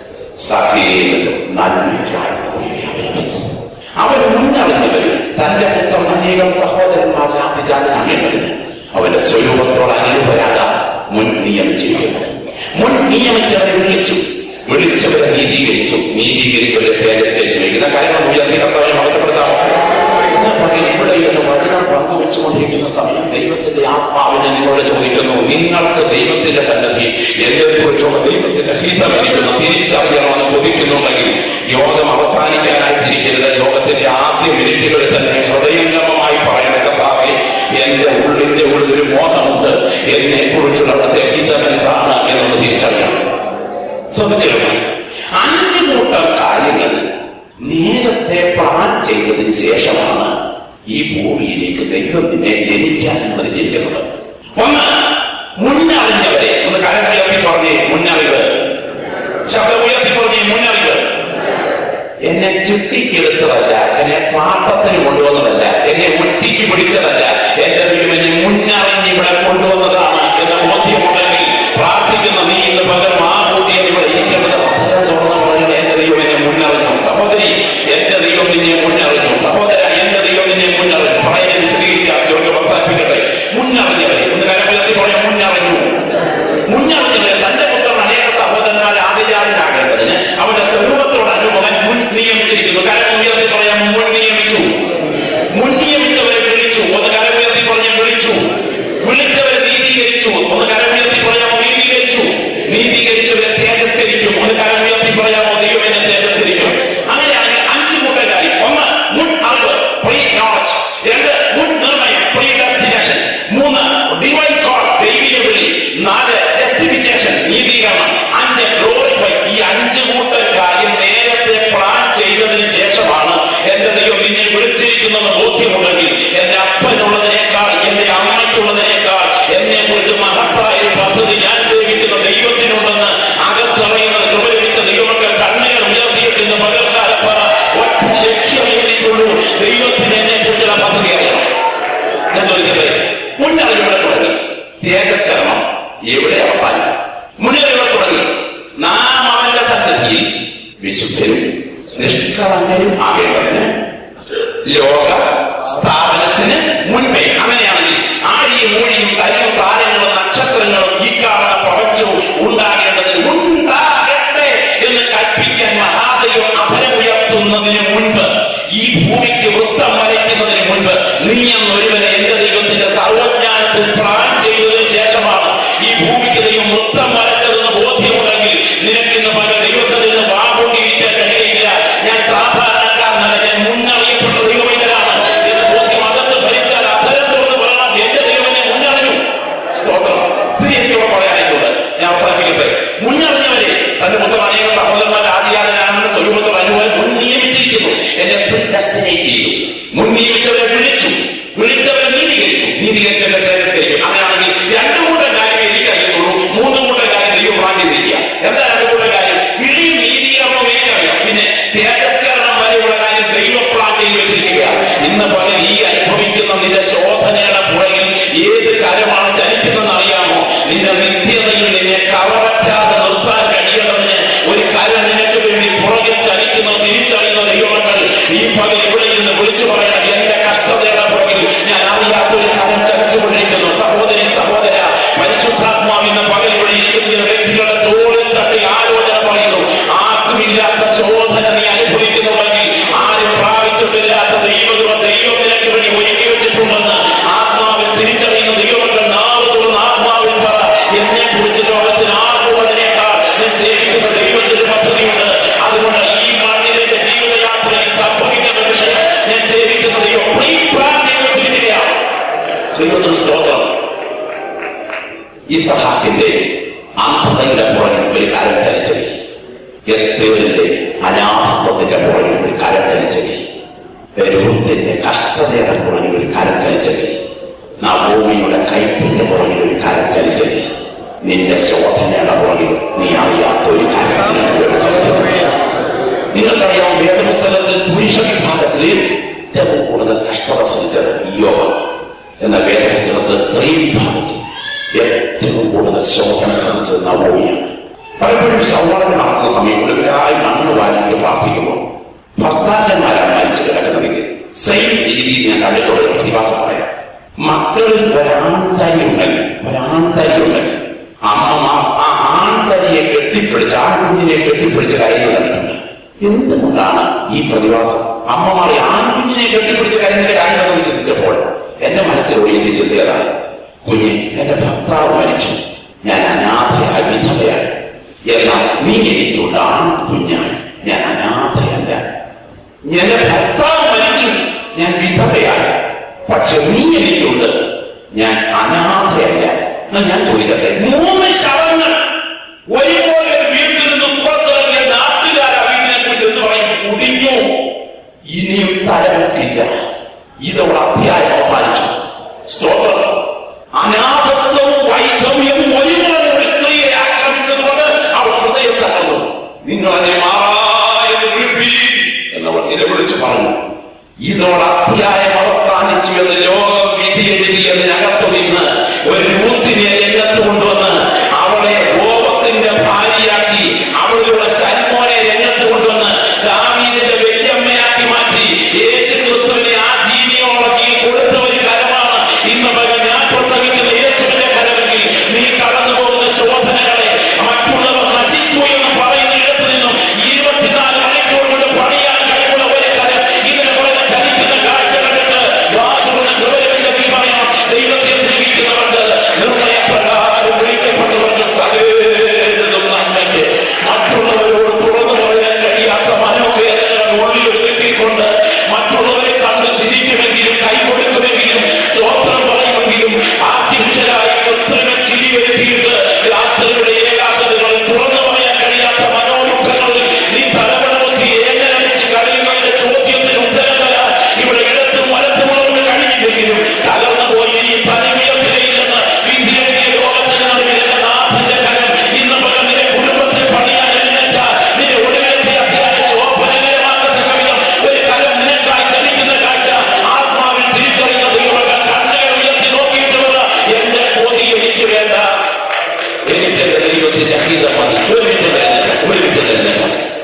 സഖിയേലും നന്മയ്ക്കായി കൂടിയായിരിക്കുന്നു. അവൻ മുന്നറിഞ്ഞവരിൽ തന്റെ പുത്രൻ അനേകം സഹോദരന്മാർ ആദിജാതനാകേണ്ടതിന് അവന്റെ സ്വരൂപത്തോട് അനുരൂപരാകാൻ മുൻ നിയമിച്ചിരിക്കുന്നു മുൻ നിയമിച്ചവരെ വിളിച്ചു വിളിച്ചവരെ നീതീകരിച്ചു നീതീകരിച്ചവരെ തേജസ്കരിച്ചു ഇന്ന കാര്യങ്ങൾ ഉയർത്തി കർത്താവിനെ മഹത്വപ്പെടുത്താമോ ഇന്ന് പകൽ ഇവിടെ ഇരുന്ന് വചനം പങ്കുവെച്ചുകൊണ്ടിരിക്കുന്ന സമയം ദൈവത്തിന്റെ ആത്മാവിനെ നിങ്ങളോട് ചോദിക്കുന്നു നിങ്ങൾക്ക് ദൈവത്തിന്റെ സന്നദ്ധി എന്നെ കുറിച്ചുള്ള ദൈവത്തിന്റെ ഹിതം എനിക്കൊന്ന് തിരിച്ചറിയണമെന്ന് കൊതിക്കുന്നുണ്ടെങ്കിൽ യോഗം അവസാനിക്കാനായിട്ടിരിക്കരുത് യോഗത്തിന്റെ ആദ്യ മിനിറ്റുകളിൽ തന്നെ ഹൃദയംഗമമായി പറയുന്ന കർത്താവെ എന്റെ ഉള്ളിന്റെ ഉള്ളിൽ ഒരു മോഹമുണ്ട് എന്നെ കുറിച്ചുള്ള അവിടുത്തെ ഹിതം എന്താണ് എന്നൊന്ന് തിരിച്ചറിയണം ശ്രദ്ധിച്ചിരുന്നു അഞ്ച് കൂട്ടം കാര്യങ്ങൾ നേരത്തെ പ്ലാൻ ചെയ്തതിന് ശേഷമാണ് ഈ ഭൂമിയിലേക്ക് ദൈവം നിന്നെ ജനിക്കാൻ അനുവദിച്ചിരിക്കുന്നത് ഒന്ന് മുന്നറിഞ്ഞവരെ ഒന്ന് കരം ഉയർത്തി പറഞ്ഞേ മുന്നറിവ് ശബ്ദം ഉയർത്തി പറഞ്ഞേ മുന്നറിവ് എന്നെ ചിട്ടിക്കെടുത്തതല്ല എന്നെ പാട്ടത്തിന് കൊണ്ടുവന്നതല്ല എന്നെ ഒറ്റിക്ക് പിടിച്ചതല്ല എന്റെ ദൈവം എന്നെ മുന്നറിഞ്ഞ് ഇവിടെ കൊണ്ടുവന്നതാണ് എന്ന ബോധ്യമുണ്ടെങ്കിൽ പ്രാർത്ഥിക്കുന്ന നീ ഇന്ന് പകരം ആ ബോധ്യം ഇവിടെ ഇരിക്കേണ്ടത് അത്രയും തുറന്ന് പറയണേ എന്റെ ദൈവം എന്നെ മുന്നറിഞ്ഞു സഹോദരി എന്റെ ദൈവം നിന്നെ മുന്നറിഞ്ഞു സഹോദര എന്റെ ദൈവം നിന്നെ മുന്നറിഞ്ഞു പറയാൻ വിശദീകരിക്കാം ചോദ്യം അവസാനിപ്പിക്കട്ടെ മുന്നറിഞ്ഞവരെ ഒന്ന് കരമുയർത്തി പറയാൻ മുന്നറിഞ്ഞു മുന്നറിഞ്ഞവരെ തന്റെ പുത്രൻ അനേക സഹോദരന്മാർ ആദിജാതനാകേണ്ടതിന് അവന്റെ സ്വരൂപത്തോട് അനുഭവൻ മുൻ നിയമിച്ചിരിക്കുന്നു കരം ഉയർത്തി പറയാൻ മുൻ നിയമിച്ചു മുൻ നിയമിച്ചവരെ വിളിച്ചു ഒന്ന് കരം ഉയർത്തി പറഞ്ഞ് വിളിച്ചു വിളിച്ചവരെ നീതീകരിച്ചു ഒന്ന് കരം ഉയർത്തി പറയാമോ നീതീകരിച്ചു നീതീകരിച്ചവരെ തേജസ്കരിക്കും ഒന്ന് കരം ഉയർത്തി പറയാമോ ദൈവം എന്നെ തേജസ്കരിക്കും അങ്ങനെയാണെങ്കിൽ അഞ്ച് കൂട്ടക്കാരി ഒന്ന് മുൻ അറിവ് പ്രീ നോളജ് രണ്ട് മുൻ നിർണയം പ്രീ ഡെസ്റ്റിനേഷൻ മൂന്ന് ഡിവൈൻ കോൾ ദൈവിക വിളി നാല് ജസ്റ്റിഫിക്കേഷൻ നീതീകരണം അഞ്ച് ഗ്ലോറിഫൈ ഈ അഞ്ച് കൂട്ടം കാര്യം നേരത്തെ പ്ലാൻ ചെയ്തതിന് ശേഷമാണ് എന്റെ ദൈവം നിന്നെ വിളിച്ചിരിക്കുന്നെന്ന് ബോധ്യമുണ്ടെങ്കിൽ എന്റെ അപ്പനുള്ളതിനേക്കാൾ എന്റെ അമ്മയ്ക്കുള്ളതിനേക്കാൾ എന്നെ കുറിച്ച് മഹത്തായ ഒരു പദ്ധതി ഞാൻ സേവിക്കുന്ന ദൈവത്തിനുണ്ടെന്ന് അകത്തറിയുന്നത് കൃപ ലഭിച്ച ദൈവമക്കൾ കണ്ണുകൾ ഉയർത്തിയിട്ട് ഇന്ന് പകൽക്കാലം പറ ഒറ്റ ലക്ഷ്യമേ എനിക്കുള്ളൂ ദൈവത്തിന് എന്നെ കുറിച്ചുള്ള പദ്ധതി അറിയണം ഞാൻ ചോദിക്കട്ടെ മുന്നറിവ് ഇവിടെ തുടങ്ങി തേജസ്കരണം എവിടെ അവസാനിക്കും മുന്നറിവ് ഇവിടെ തുടങ്ങി നാം അവന്റെ സന്നിധിയിൽ വിശുദ്ധരും നിഷ്കളങ്കരും ആകേണ്ടതിന് ലോക സ്ഥാപനത്തിന് മുൻപേ അങ്ങനെയാണെങ്കിൽ ആഴിയും മൂഴിയും തരിയും താരങ്ങളും നക്ഷത്രങ്ങളും ഈ കാണുന്ന പ്രപഞ്ചവും ഉണ്ടാകേണ്ടതിന് ഉണ്ടാകട്ടെ എന്ന് കൽപ്പിക്കാൻ മഹാദൈവം അപരമുയർത്തുന്നതിന് മുൻപ് ഈ ഭൂമിക്ക് വൃത്തം വരയ്ക്കുന്നതിന് മുൻപ് നീ എന്ന ഒരുവനെ എന്റെ ദൈവത്തിന്റെ സർവജ്ഞാനത്തിൽ പ്ലാൻ ചെയ്തതിനു ശേഷമാണ് ഈ ഭൂമിക്ക് ദൈവം വൃത്തം വരച്ചതെന്ന് ബോധ്യമുണ്ടെങ്കിൽ നിനക്കിന്ന് പല ദൈവത്തിൽ നിന്ന് വാപൊട്ടിയിരിക്കാൻ കഴിയില്ല ഞാൻ സാധാരണക്കാരനല്ല ഞാൻ മുന്നറിയപ്പെട്ട ദൈവമൈതരാണ് എന്ന് ബോധ്യം അകത്ത് ഭരിച്ചാൽ അധരം തുറന്ന് പറയണം എന്റെ ദൈവനെ മുന്നറിഞ്ഞു സ്തോത്രം ഇത് എനിക്കുള്ള പറയാനായിട്ടുണ്ട് ഞാൻ അവസാനിപ്പിക്കട്ടെ മുന്നറിഞ്ഞവരെ തന്റെ പുത്രൻ അനേക സഹോദരന്മാർ ആദ്യാതനാണെന്ന് സ്വരൂപത്തോട് അനുഭവം മുൻ നിയമിച്ചിരിക്കുന്നു എന്നെ ഡെസ്റ്റിനേറ്റ് ചെയ്തു മുൻ നിയമിച്ചവരെ വിളിച്ചു വിളിച്ചവരെ നീതീകരിച്ചു നീതീകരിച്ചവരെ തേജസ്കരിക്കും അങ്ങനെയാണെങ്കിൽ രണ്ടു കൂട്ടം കാര്യം എനിക്ക് അറിയത്തുള്ളൂ മൂന്നും കൂട്ടം കാര്യം ദൈവം പ്ലാൻ ചെയ്തിരിക്കുക എന്താ രണ്ടു കൂട്ടം കാര്യം വിളിയും നീതീകരണവും എനിക്കറിയാം പിന്നെ തേജസ്കരണം വരെയുള്ള കാര്യം ദൈവം പ്ലാൻ ചെയ്ത് വെച്ചിരിക്കുക ഇന്ന് പകൽ ഈ അനുഭവിക്കുന്ന നിന്റെ ശോധനയുടെ പുറകിൽ ഏത് കരമാണ് ചലിക്കുന്നതെന്ന് അറിയാമോ നിന്റെ നിത്യതയിൽ നിന്നെ കറവറ്റാതെ നിർത്താൻ കഴിയണമെന്ന് ഒരു കരം നിനക്ക് വേണ്ടി പുറകിൽ ചലിക്കുന്നു ദൈവത്തിന് സ്തോത്രം ഈ സഹാക്കിന്റെ അന്ധതയുടെ പുറകിൽ ഒരു കരം ചലിച്ചത് എസ്തേറിന്റെ അനാഥത്വത്തിന്റെ പുറകിൽ ഒരു കരം ചലിച്ചത് രൂപത്തിന്റെ കഷ്ടതയുടെ പുറകിൽ ഒരു കരം ചലിച്ചത് നവോമിയുടെ കയ്പിന്റെ പുറകിൽ ഒരു കരം ചലിച്ചത് നിന്റെ ശോധനയുടെ പുറകിൽ നീ അറിയാത്ത ഒരു കരം നിനക്ക് ചലിക്കുന്നു നിങ്ങൾക്കറിയാം വേദപുസ്തകത്തിൽ പുരുഷ വിഭാഗത്തിൽ ഏറ്റവും കൂടുതൽ കഷ്ടത സഹിച്ചത് ഈയോബ് എന്ന വേദപുസ്തകത്തിൽ സ്ത്രീ വിഭാഗത്തിൽ ഏറ്റവും കൂടുതൽ ശോധന സഹിച്ചത് നവോമിയാണ് പലപ്പോഴും സൗവാടം നടക്കുന്ന സമയം ഒടുവിലായി മണ്ണ് വാരിട്ട് പ്രാർത്ഥിക്കുമ്പോൾ ഭർത്താക്കന്മാരാണ് മരിച്ചു കിടക്കുന്നതെങ്കിൽ സെയിം രീതിയിൽ ഞാൻ കണ്ടിട്ടുള്ള ഒരു പ്രതിഭാസം പറയാം മക്കളിൽ ഒരാൺതരിയുണ്ടെങ്കിൽ ഒരാൺതരിയുണ്ടെങ്കിൽ അമ്മ ആ ആൺതരിയെ കെട്ടിപ്പിടിച്ച് ആൺകുഞ്ഞിനെ കെട്ടിപ്പിടിച്ച് കരയുന്നത് കണ്ടിട്ടുണ്ട് എന്തുകൊണ്ടാണ് ഈ പ്രതിഭാസം അമ്മമാർ ഈ ആൺകുഞ്ഞിനെ കെട്ടിപ്പിടിച്ച് കരയുന്നതിന്റെ കാര്യമെന്ന് ചിന്തിച്ചപ്പോൾ എന്റെ മനസ്സിൽ ഒഴിയെത്തി ചിന്തയതാണ് കുഞ്ഞെ എന്റെ ഭർത്താവ് മരിച്ചു ഞാൻ അനാഥയായി വിധവയായി എന്നാൽ നീ എനിക്കുണ്ട് ആൺകുഞ്ഞായി ഞാൻ അനാഥയല്ല എന്റെ ഭർത്താവ് മരിച്ചു ഞാൻ വിധവയായി പക്ഷെ നീ എനിക്കുണ്ട് ഞാൻ അനാഥയല്ല എന്നാൽ ഞാൻ ചോദിക്കട്ടെ മൂന്ന് ശവങ്ങൾ ഒരുപോലെ വീട്ടിൽ നിന്ന് പുറത്തിറങ്ങിയ നാട്ടുകാർ അവനെ കുറിച്ച് എന്ന് പറയും കുടിഞ്ഞു ഇനിയും തലമുട്ടില്ല ഇതോടെ അധ്യായം അവസാനിച്ചു സ്തോത്രം അനാഥത്വവും വൈധവ്യവും ഒരുപോലെ ഒരു സ്ത്രീയെ ആക്രമിച്ചതുകൊണ്ട് അവൾ ഹൃദയം തകർന്നു നിങ്ങൾ എന്നെ മാറായെന്ന് വിളിപ്പീൻ എന്നവൾ നിലവിളിച്ചു പറഞ്ഞു ഇതോടെ അധ്യായം അവസാനിച്ചു എന്ന് ലോകം വിധി എഴുതിയതിനകത്തു നിന്ന് ഒരു രൂത്തിനെ രംഗത്ത് കൊണ്ടുവന്ന് അവളെ ഓപത്തിന്റെ ഭാര്യയാക്കി അവളുടെ ശൽമോനെ രംഗത്ത് കൊണ്ടുവന്ന് ദാവീദിന്റെ വല്യമ്മയാക്കി മാറ്റി യേശു ക്രിസ്തുവിനെ ആ ജീനിയോളജിയിൽ കൊടുത്ത ഒരു കരമാണ് ഇന്ന് പകൽ ഞാൻ പ്രസംഗിക്കുന്ന യേശുവിന്റെ കരമെങ്കിൽ നീ കടന്നു പോകുന്ന ശോധനകളെ മറ്റുള്ളവർ നശിച്ചു എന്ന് പറയുന്ന ഇടത്ത് നിന്നും ഇരുപത്തിനാല് മണിക്കൂർ കൊണ്ട് പണിയാൻ കഴിവുള്ള ഒരു കരം ഇതിന് പുറകെ ചലിക്കുന്ന കാഴ്ച കണ്ടിട്ട് യാതൊരു ഗൗരവിച്ച നീ പറയാം ദൈവത്തെ സ്നേഹിക്കുന്നവർക്ക് നിർണയപ്രകാരം വിളിക്കപ്പെട്ടവർക്ക് സകലതും നന്മയ്ക്ക് മറ്റുള്ളവരോട് തുറന്നു പറയാൻ കഴിയാത്ത മനോവേദനകൾ ഉള്ളിൽ ഒതുക്കിക്കൊണ്ട് മറ്റുള്ളവരെ കണ്ട് ചിരിക്കുമെങ്കിലും കൈ കൊടുക്കുമെങ്കിലും സ്തോത്രം പറയുമെങ്കിലും ആർട്ടിഫിഷ്യലായി കൃത്രിമ ചിരി വരുത്തിയിട്ട് രാത്രിയുടെ ഏകാഗ്രതകളിൽ തുറന്നു പറയാൻ കഴിയാത്ത മനോദുഃഖങ്ങളിൽ നീ തലമുറത്തി ഏകനടിച്ച് കഴിയുന്നതിന്റെ ചോദ്യത്തിന് ഉത്തരം തരാൻ ഇവിടെ ഇടത്തും വലത്തുമുള്ളവർക്ക് കഴിഞ്ഞില്ലെങ്കിലും തകർന്നു പോയി ഈ തനിമയത്തിലെന്ന് വിദ്യയുടെ ലോകത്തിന് നടുവിൽ എന്റെ നാഥന്റെ കരം ഇന്ന് മുതൽ നിന്റെ കുടുംബത്തെ പണിയാൻ എഴുന്നേറ്റാൽ നിന്റെ ഒടുവിലത്തെ അധ്യായ ശോഭനകരമാക്കത്തക്ക വിധം ഒരു കരം നിനക്കായി ചലിക്കുന്ന കാഴ്ച ആത്മാവിൽ തിരിച്ചറിയുന്ന ദൈവങ്ങൾ കണ്ണുകൾ ഉയർത്തി നോക്കിയിട്ടുള്ളത് എന്റെ കൊതി എനിക്ക് വേണ്ട എനിക്ക് എന്റെ ദൈവത്തിന്റെ ഹിതം മതി ഒരു മിനിറ്റ് തരുന്നില്ല ഒരു മിനിറ്റ് തരുന്നില്ല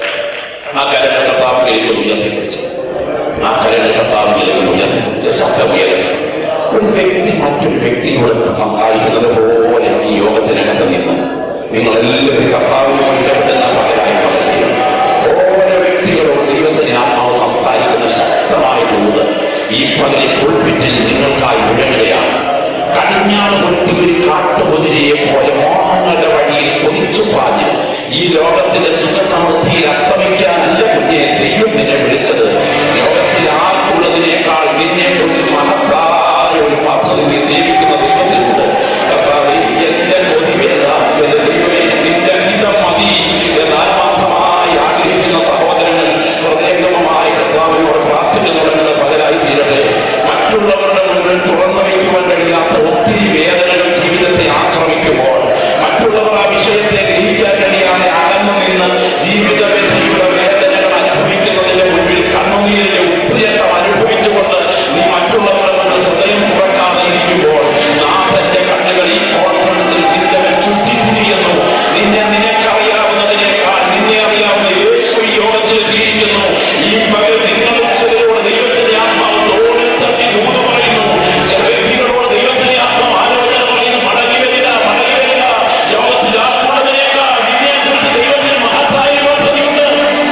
ആ കരങ്ങൾ കർത്താവിലേക്ക് ഉയർത്തിപ്പിടിച്ച് ആ കരങ്ങൾ കർത്താവിലേക്ക് ഉയർത്തിപ്പിടിച്ച് ശബ്ദം ഉയർത്തി ഒരു വ്യക്തി മറ്റൊരു വ്യക്തിയോട് സംസാരിക്കുന്നത് പോലെ ഈ യോഗത്തിനകത്ത് നിന്ന് നിങ്ങളെല്ലാവരും കർത്താവിനോട് ഇടപെടുന്ന പകരമായി പകർത്തിയ ഓരോ വ്യക്തികളോട് ദൈവത്തിന് ആത്മാവ് സംസാരിക്കുന്ന ശക്തമായ തോത് ഈ പകലിൽ പുൾപ്പിറ്റിൽ നിങ്ങൾക്കായി മുഴങ്ങുകയാണ് കടിഞ്ഞാണ് പൊട്ടി ഒരു കാട്ടുകുതിരയെ പോലെ മോഹങ്ങളുടെ വഴിയിൽ കൊതിച്ചു പാഞ്ഞ് ഈ ലോകത്തിന്റെ സുഖസമൃദ്ധിയിൽ അസ്തമിക്കാനല്ല കുഞ്ഞെ ദൈവം നിന്നെ വിളിച്ചത് ലോകത്തിൽ ആർക്കുള്ളതിനേക്കാൾ നിന്നെ കുറിച്ച് മഹത്തായ ഒരു പദ്ധതി നീ സേവിക്കുന്ന ദൈവത്തിനുണ്ട് കർത്താവേ, എന്റെ കൊതിവേദന എന്റെ ദൈവമേ നിന്റെ ഹിതം മതി എന്ന് ആത്മാർത്ഥമായി ആഗ്രഹിക്കുന്ന സഹോദരങ്ങൾ ഹൃദയംഗമമായി കർത്താവിനോട് പ്രാർത്ഥിച്ചു തുടങ്ങുന്ന പകരായി തീരട്ടെ മറ്റുള്ളവരുടെ മുന്നിൽ തുറന്നു വയ്ക്കുവാൻ കഴിയാത്ത ഒത്തിരി വേദനകൾ ജീവിതത്തെ ആക്രമിക്കുമ്പോൾ മറ്റുള്ളവർ ആ വിഷയത്തെ ഗ്രഹിക്കാൻ കഴിയാതെ അകന്നു നിന്ന് ജീവിത വ്യഥയുടെ വേദനകൾ അനുഭവിക്കുന്നതിന്റെ മുൻപിൽ കണ്ണുനീരിന്റെ ഉദ്ദേശം അനുഭവിച്ചുകൊണ്ട് നീ മറ്റുള്ളവരുടെ മുന്നിൽ ഹൃദയം തുറക്കാതെ ഇരിക്കുമ്പോൾ നാഥന്റെ കണ്ണുകൾ ഈ കോൺഫറൻസിൽ നിന്റെ മേൽ ചുറ്റിത്തിരിയുന്നു നിന്നെ നിനക്കറിയാവുന്നതിനേക്കാൾ നിന്നെ അറിയാവുന്ന യേശു ഈ യോഗത്തിൽ എത്തിയിരിക്കുന്നു ഈ പകൽ നിങ്ങളിൽ ചിലരോട് ദൈവത്തിന്റെ ആത്മാവ് തോളിൽ തട്ടി ദൂത് പറയുന്നു ചില വ്യക്തികളോട് ദൈവത്തിന്റെ ആത്മാവ് ആലോചന പറയുന്നു മടങ്ങി വരിക മടങ്ങി വരിക ലോകത്തിൽ ആർക്കുള്ളതിനേക്കാൾ നിന്നെ കുറിച്ച് ദൈവത്തിന് മഹത്തായ ഒരു പദ്ധതിയുണ്ട്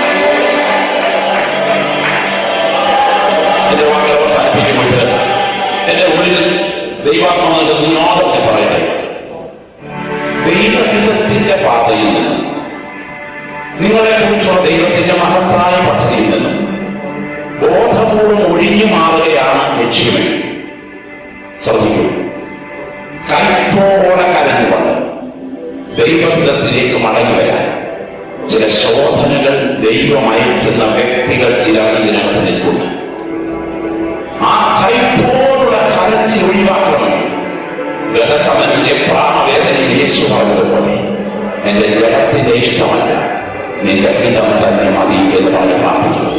എന്റെ വാക്കുകൾ അവസാനിപ്പിക്കുമ്പോൾ എന്റെ ഉള്ളിൽ ദൈവാത്മാവിന്റെ നിയോഗം ഞാൻ പറയട്ടെ ദൈവഹിതത്തിന്റെ പാതയിൽ നിന്നും നിങ്ങളെ കുറിച്ചുള്ള ദൈവത്തിന്റെ മഹത്തായ പദ്ധതിയിൽ നിന്നും ബോധപൂർവം ഒഴിഞ്ഞു മാറുകയാണ് ലക്ഷ്യമെങ്കിൽ ശ്രദ്ധിക്കൂ ദൈവം അയക്കുന്ന വ്യക്തികൾ ചിലർ ഇതിനകത്ത് നിൽപ്പുണ്ട് ആ കൈപ്പോടുള്ള കരച്ചിൽ ഒഴിവാക്കണമെങ്കിൽ ഗതസമനിലെ പ്രാണവേദനയിൽ യേശു പറഞ്ഞതുപോലെ എന്റെ ജഡത്തിന്റെ ഇഷ്ടമല്ല നിന്റെ ഹിതം തന്നെ മതി എന്ന് പറഞ്ഞ് പ്രാർത്ഥിക്കുന്നു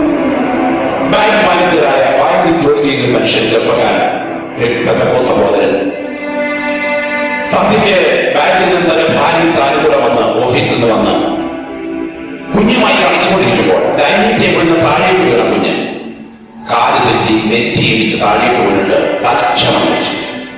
ബാങ്ക് മാനേജറായ ബാങ്കിൽ ജോലി ചെയ്ത മനുഷ്യൻ ചെറുപ്പക്കാരൻ രക്തകർമ്മ സഹോദരൻ സന്ധ്യയ്ക്ക് ബാങ്കിൽ നിന്ന് തന്നെ ഭാര്യയും താനും കൂടെ വന്ന് ഓഫീസിൽ നിന്ന് വന്ന് കുഞ്ഞുമായി കളിച്ചുകൊണ്ടിരിക്കുമ്പോൾ ഡൈനിങ് ടേബിളിൽ നിന്ന് താഴേക്ക് വീണ കുഞ്ഞ് കാല് തെറ്റി നെറ്റി ഇടിച്ച് താഴേക്ക് വീണിട്ട് തക്ഷണം മരിച്ചു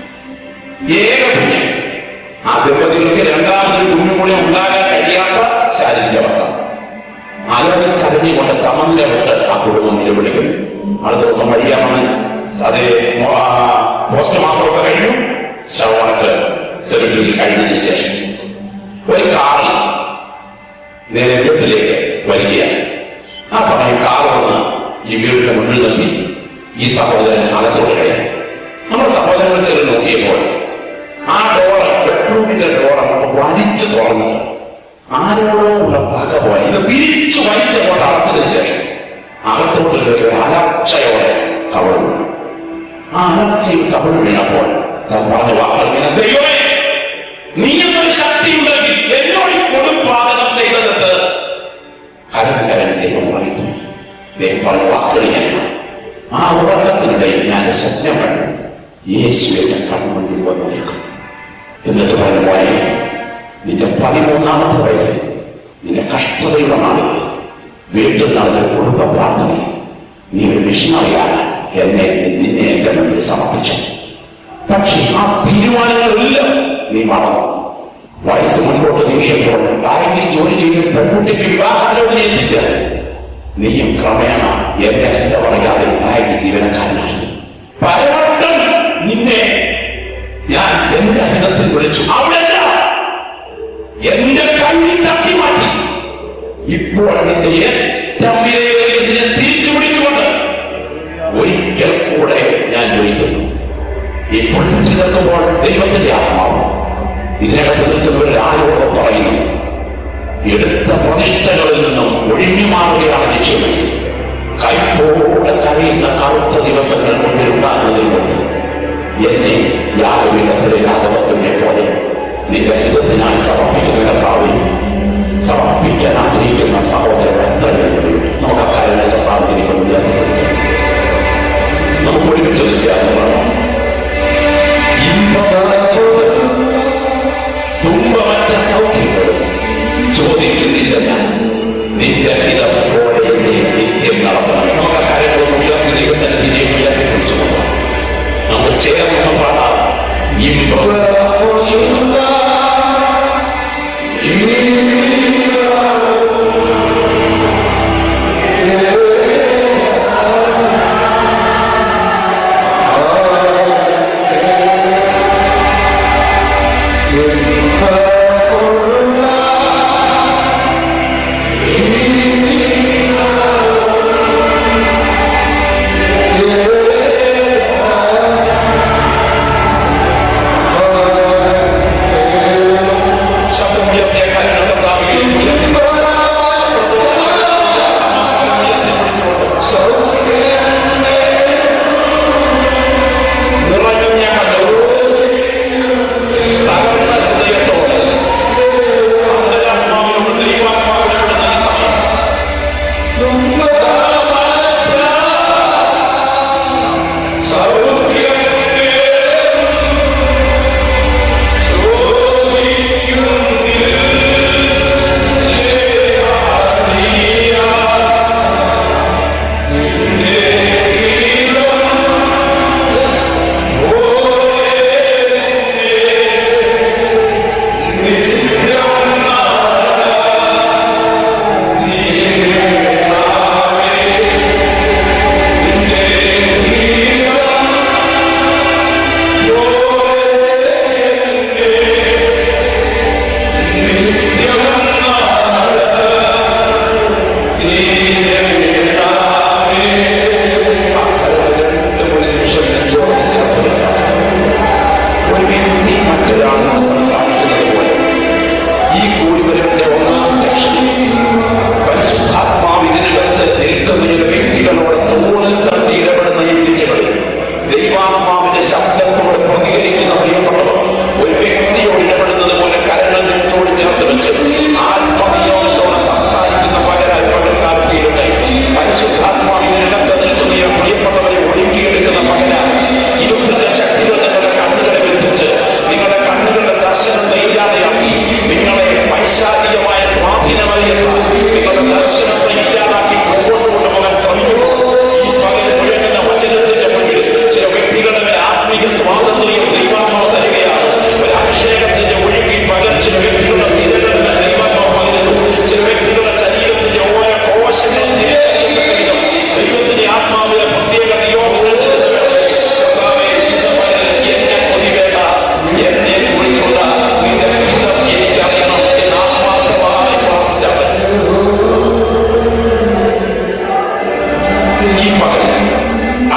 ഏക കുഞ്ഞ് ആ ദമ്പതികൾക്ക് രണ്ടാമതൊരു കുഞ്ഞും കൂടി ഉണ്ടാകാൻ കഴിയാത്ത ശാരീരിക അവസ്ഥ അലറി കരഞ്ഞുകൊണ്ട് സമനില വിട്ട് ആ കുടുംബം നിലവിളിക്കും അടുത്ത ദിവസം വഴിയാമെന്ന് അതേ പോസ്റ്റ്മോർട്ടമൊക്കെ കഴിഞ്ഞു ശവണക്ക് സെമിറ്ററിയിൽ കഴിഞ്ഞതിന് ശേഷം ഒരു കാറിൽ നേരെ വീട്ടിലേക്ക് വരികയാണ് ആ സമയം കാർ വന്ന് ഈ വീടിന്റെ മുന്നിൽ നിർത്തി ഈ സഹോദരൻ അകത്തോട് കയറി നമ്മുടെ സഹോദരങ്ങൾ ചെന്ന് നോക്കിയപ്പോൾ ആ ഡോറ് ബെഡ്റൂമിന്റെ ഡോർ അങ്ങോട്ട് വലിച്ചു തുറന്നു ആരോടോ ഉള്ള പക പോലെ ഇത് തിരിച്ചു വലിച്ചുകൊണ്ട് അടച്ചതിന് ശേഷം അകത്തോട്ട് കയറി ഒരു അലർച്ചയോടെ കവൾ വീണു ആ അലർച്ചയിൽ കവൾ വീണപ്പോൾ താൻ പറഞ്ഞ വാക്കുകൾ ഇങ്ങനെ ദൈവമേ നീ എന്നൊരു ശക്തി ഉണ്ടെങ്കിൽ എന്നോട് ഈ കൊടുപ്പാതകം ചെയ്തതെന്ന് കരഞ്ഞു കരഞ്ഞ് ദൈവം പറയുന്നു ദൈവം പറഞ്ഞ വാക്കുകൾ ഇങ്ങനെയാണ് ആ ഉറക്കത്തിനിടയിൽ ഞാൻ സ്വപ്നം കണ്ടു യേശു എന്റെ കൺമുന്നിൽ വന്നു നിൽക്കും എന്നിട്ട് പറഞ്ഞു മോനെ നിന്റെ പതിമൂന്നാമത്തെ വയസ്സിൽ നിന്റെ കഷ്ടതയുടെ നാളുകളിൽ വീട്ടിൽ നടന്നൊരു കുടുംബ പ്രാർത്ഥനയിൽ നീ ഒരു മിഷണറിയാകാൻ എന്നെ നിന്നെ എന്റെ മുന്നിൽ സമർപ്പിച്ചു പക്ഷെ ആ തീരുമാനങ്ങളെല്ലാം നീ മറന്നു വയസ്സ് മുൻപോട്ട് നീങ്ങിയപ്പോൾ ബാങ്കിൽ ജോലി ചെയ്ത് പെൺകുട്ടിക്ക് വിവാഹാലോചന എത്തിച്ച് നീയും ക്രമേണ എന്നെ എന്താ പറയാതെ ബാങ്ക് ജീവനക്കാരനായി പലവട്ടം നിന്നെ ഞാൻ എന്റെ ഹിതത്തിൽ വിളിച്ചു അവിടെ എന്റെ കൈ തട്ടി മാറ്റി ഇപ്പോൾ നിന്റെ ഏറ്റവും വിലയേറിയ നിന്നെ തിരിച്ചു പിടിച്ചുകൊണ്ട് ഒരിക്കൽ കൂടെ ഞാൻ വിളിക്കുന്നു ഇപ്പോൾ ചുറ്റി നിൽക്കുമ്പോൾ ദൈവത്തിന്റെ ആത്മാവ് ഇതിനകത്ത് നിൽക്കുന്നവരിൽ ആരോട് പറയുന്നു എടുത്ത പ്രതിഷ്ഠകളിൽ നിന്നും ഒഴിഞ്ഞു മാറുകയാണ് ലക്ഷ്യം കൈപ്പോടെ കരയുന്ന കറുത്ത ദിവസങ്ങൾ മുന്നിലുണ്ടാകുന്നതിൽ കൊണ്ട് എന്നെ യാഗപീഠത്തിലെ യാഗവസ്തുവിനെ പോലെ നിന്റെ ഹിതത്തിനായി സമർപ്പിക്കുന്ന കർത്താവ് സമർപ്പിക്കാൻ ആഗ്രഹിക്കുന്ന സഹോദരൻ എത്ര പേരുണ്ട് നമുക്ക് അക്കാര്യങ്ങൾ കർത്താവിനെ കൊണ്ട് ഉയർത്തിട്ടുണ്ട് നമുക്ക് ഒരുമിച്ച് ചേർന്ന് തുമ്പമറ്റ സൗഖ്യങ്ങളും ചോദിക്കുന്നില്ല ഞാൻ നിന്റെ ഹിതം പോലെ എന്നെ നിത്യം നടത്തണം നമുക്ക് ആ കാര്യങ്ങളൊന്നും ഉയർത്തി ദൈവസന്നിധിനെ ഉയർത്തി പിടിച്ചു പോകാം നമുക്ക് ചേർന്ന് പാടാം ഇമ്പം ശബ്ദം ഉയർത്തിയ കാര്യങ്ങൾ കർത്താവിനെ ഉയർത്തി. ഉയർത്തി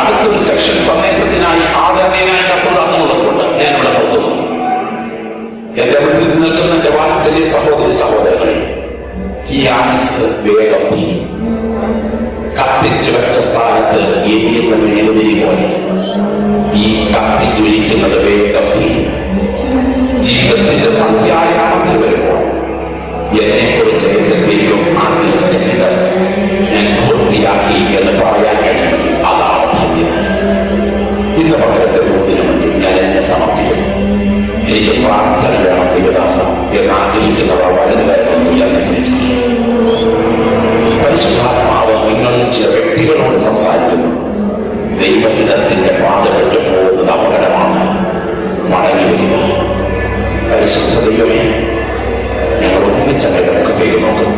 അടുത്തൊരു സെക്ഷൻ സന്ദേശത്തിനായി ആദരണീയനായ കത്തുദാസം ഉള്ളതുകൊണ്ട് ഞാൻ ഇവിടെ നിർത്തുന്നു എന്റെ മുന്നിൽ നിൽക്കുന്ന എന്റെ വാത്സല്യ സഹോദരി സഹോദരങ്ങളെ ഈ ആയുസ് വേഗം തീരും കത്തിച്ചു വെച്ച സ്ഥാനത്ത് എരിയുന്ന മെഴുകുതിരി പോലെ ഈ കത്തിച്ചൊലിക്കുന്നത് വേഗം തീരും ജീവിതത്തിന്റെ സന്ധ്യായാമത്തിൽ വരുമ്പോൾ എന്നെ കുറിച്ച് എന്റെ ദൈവം ആഗ്രഹിച്ചത് ഞാൻ പൂർത്തിയാക്കി എന്ന് പറയാൻ കഴിയുമെങ്കിൽ അതാണ് ധന്യത ഇന്ന് പകരത്തെ തോന്നിനു വേണ്ടി ഞാൻ എന്നെ സമർപ്പിക്കുന്നു എനിക്ക് പ്രാർത്ഥന വേണം ദൈവദാസ എന്ന് ആഗ്രഹിക്കുന്നവർ വലുത് വരണം ഉയർത്തിപ്പിടിച്ചു പരിശുദ്ധാത്മാവ് നിങ്ങളിൽ ചില വ്യക്തികളോട് സംസാരിക്കുന്നു ദൈവഹിതത്തിന്റെ പാത വിട്ടു പോകുന്നത് അപകടമാണ് മടങ്ങി വരിക പരിശുദ്ധ ദൈവമേ ഞങ്ങൾ ഒന്നിച്ചങ്ങ് മുഖത്തേക്ക് നോക്കും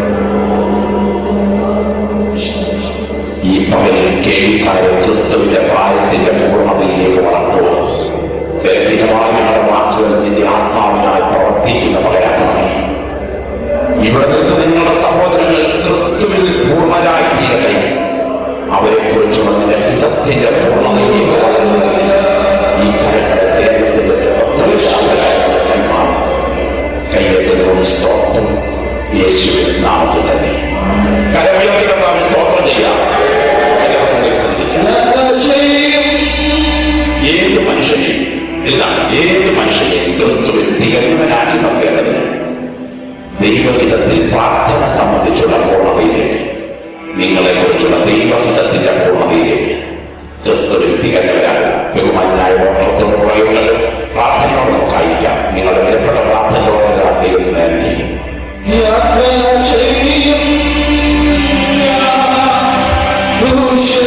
ഈ പകലിൽ കേൾവിക്കാരെ ക്രിസ്തുവിന്റെ പ്രായത്തിന്റെ പൂർണ്ണതയിലേക്ക് വളർത്തുക ബലഹീനമായ ഞങ്ങളുടെ വാക്കുകൾ നിന്റെ ആത്മാവിനായി പ്രവർത്തിക്കുന്ന പകരാണമേ ഇവിടെ നിൽക്കുന്ന നിങ്ങളുടെ സഹോദരങ്ങൾ ക്രിസ്തുവിൽ പൂർണ്ണരായി തീരട്ടെ അവരെ കുറിച്ചുള്ള നിന്റെ ഹിതത്തിന്റെ പൂർണ്ണതയിലേക്ക് വളരുന്നതിന് ഈ കരങ്ങളെ തേജസ്സിന്റെ കൈമാറും കയ്യെത്തുന്നതിനോട് സ്തോത്രം യേശുവിൻ നാമത്തിൽ തന്നെ കരമുയർത്തി കർത്താവിന് സ്തോത്രം ചെയ്യാം എല്ലാവർക്കും മുന്നിൽ ശ്രദ്ധിക്കാം ഏത് മനുഷ്യനെയും ഇതാണ് ഏത് മനുഷ്യനെയും ക്രിസ്തുവിൽ തികഞ്ഞവനാക്കി നിർത്തേണ്ടതിന് ദൈവഹിതത്തിൽ പ്രാർത്ഥന സംബന്ധിച്ചുള്ള പൂർണ്ണതയിലേക്ക് നിങ്ങളെ കുറിച്ചുള്ള ദൈവഹിതത്തിന്റെ പൂർണ്ണതയിലേക്ക് ക്രിസ്തുവിൽ തികഞ്ഞവരാകുക ബഹുമാനായ ഡോക്ടറത്തോട് പറയുന്നത് പ്രാർത്ഥനയോട് നമുക്കായിരിക്കാം നിങ്ങളുടെ വിലപ്പെട്ട പ്രാർത്ഥനയോടെ ദൈവം നേരിടുകയും യാത്ര ചെയ്യും ഞാൻ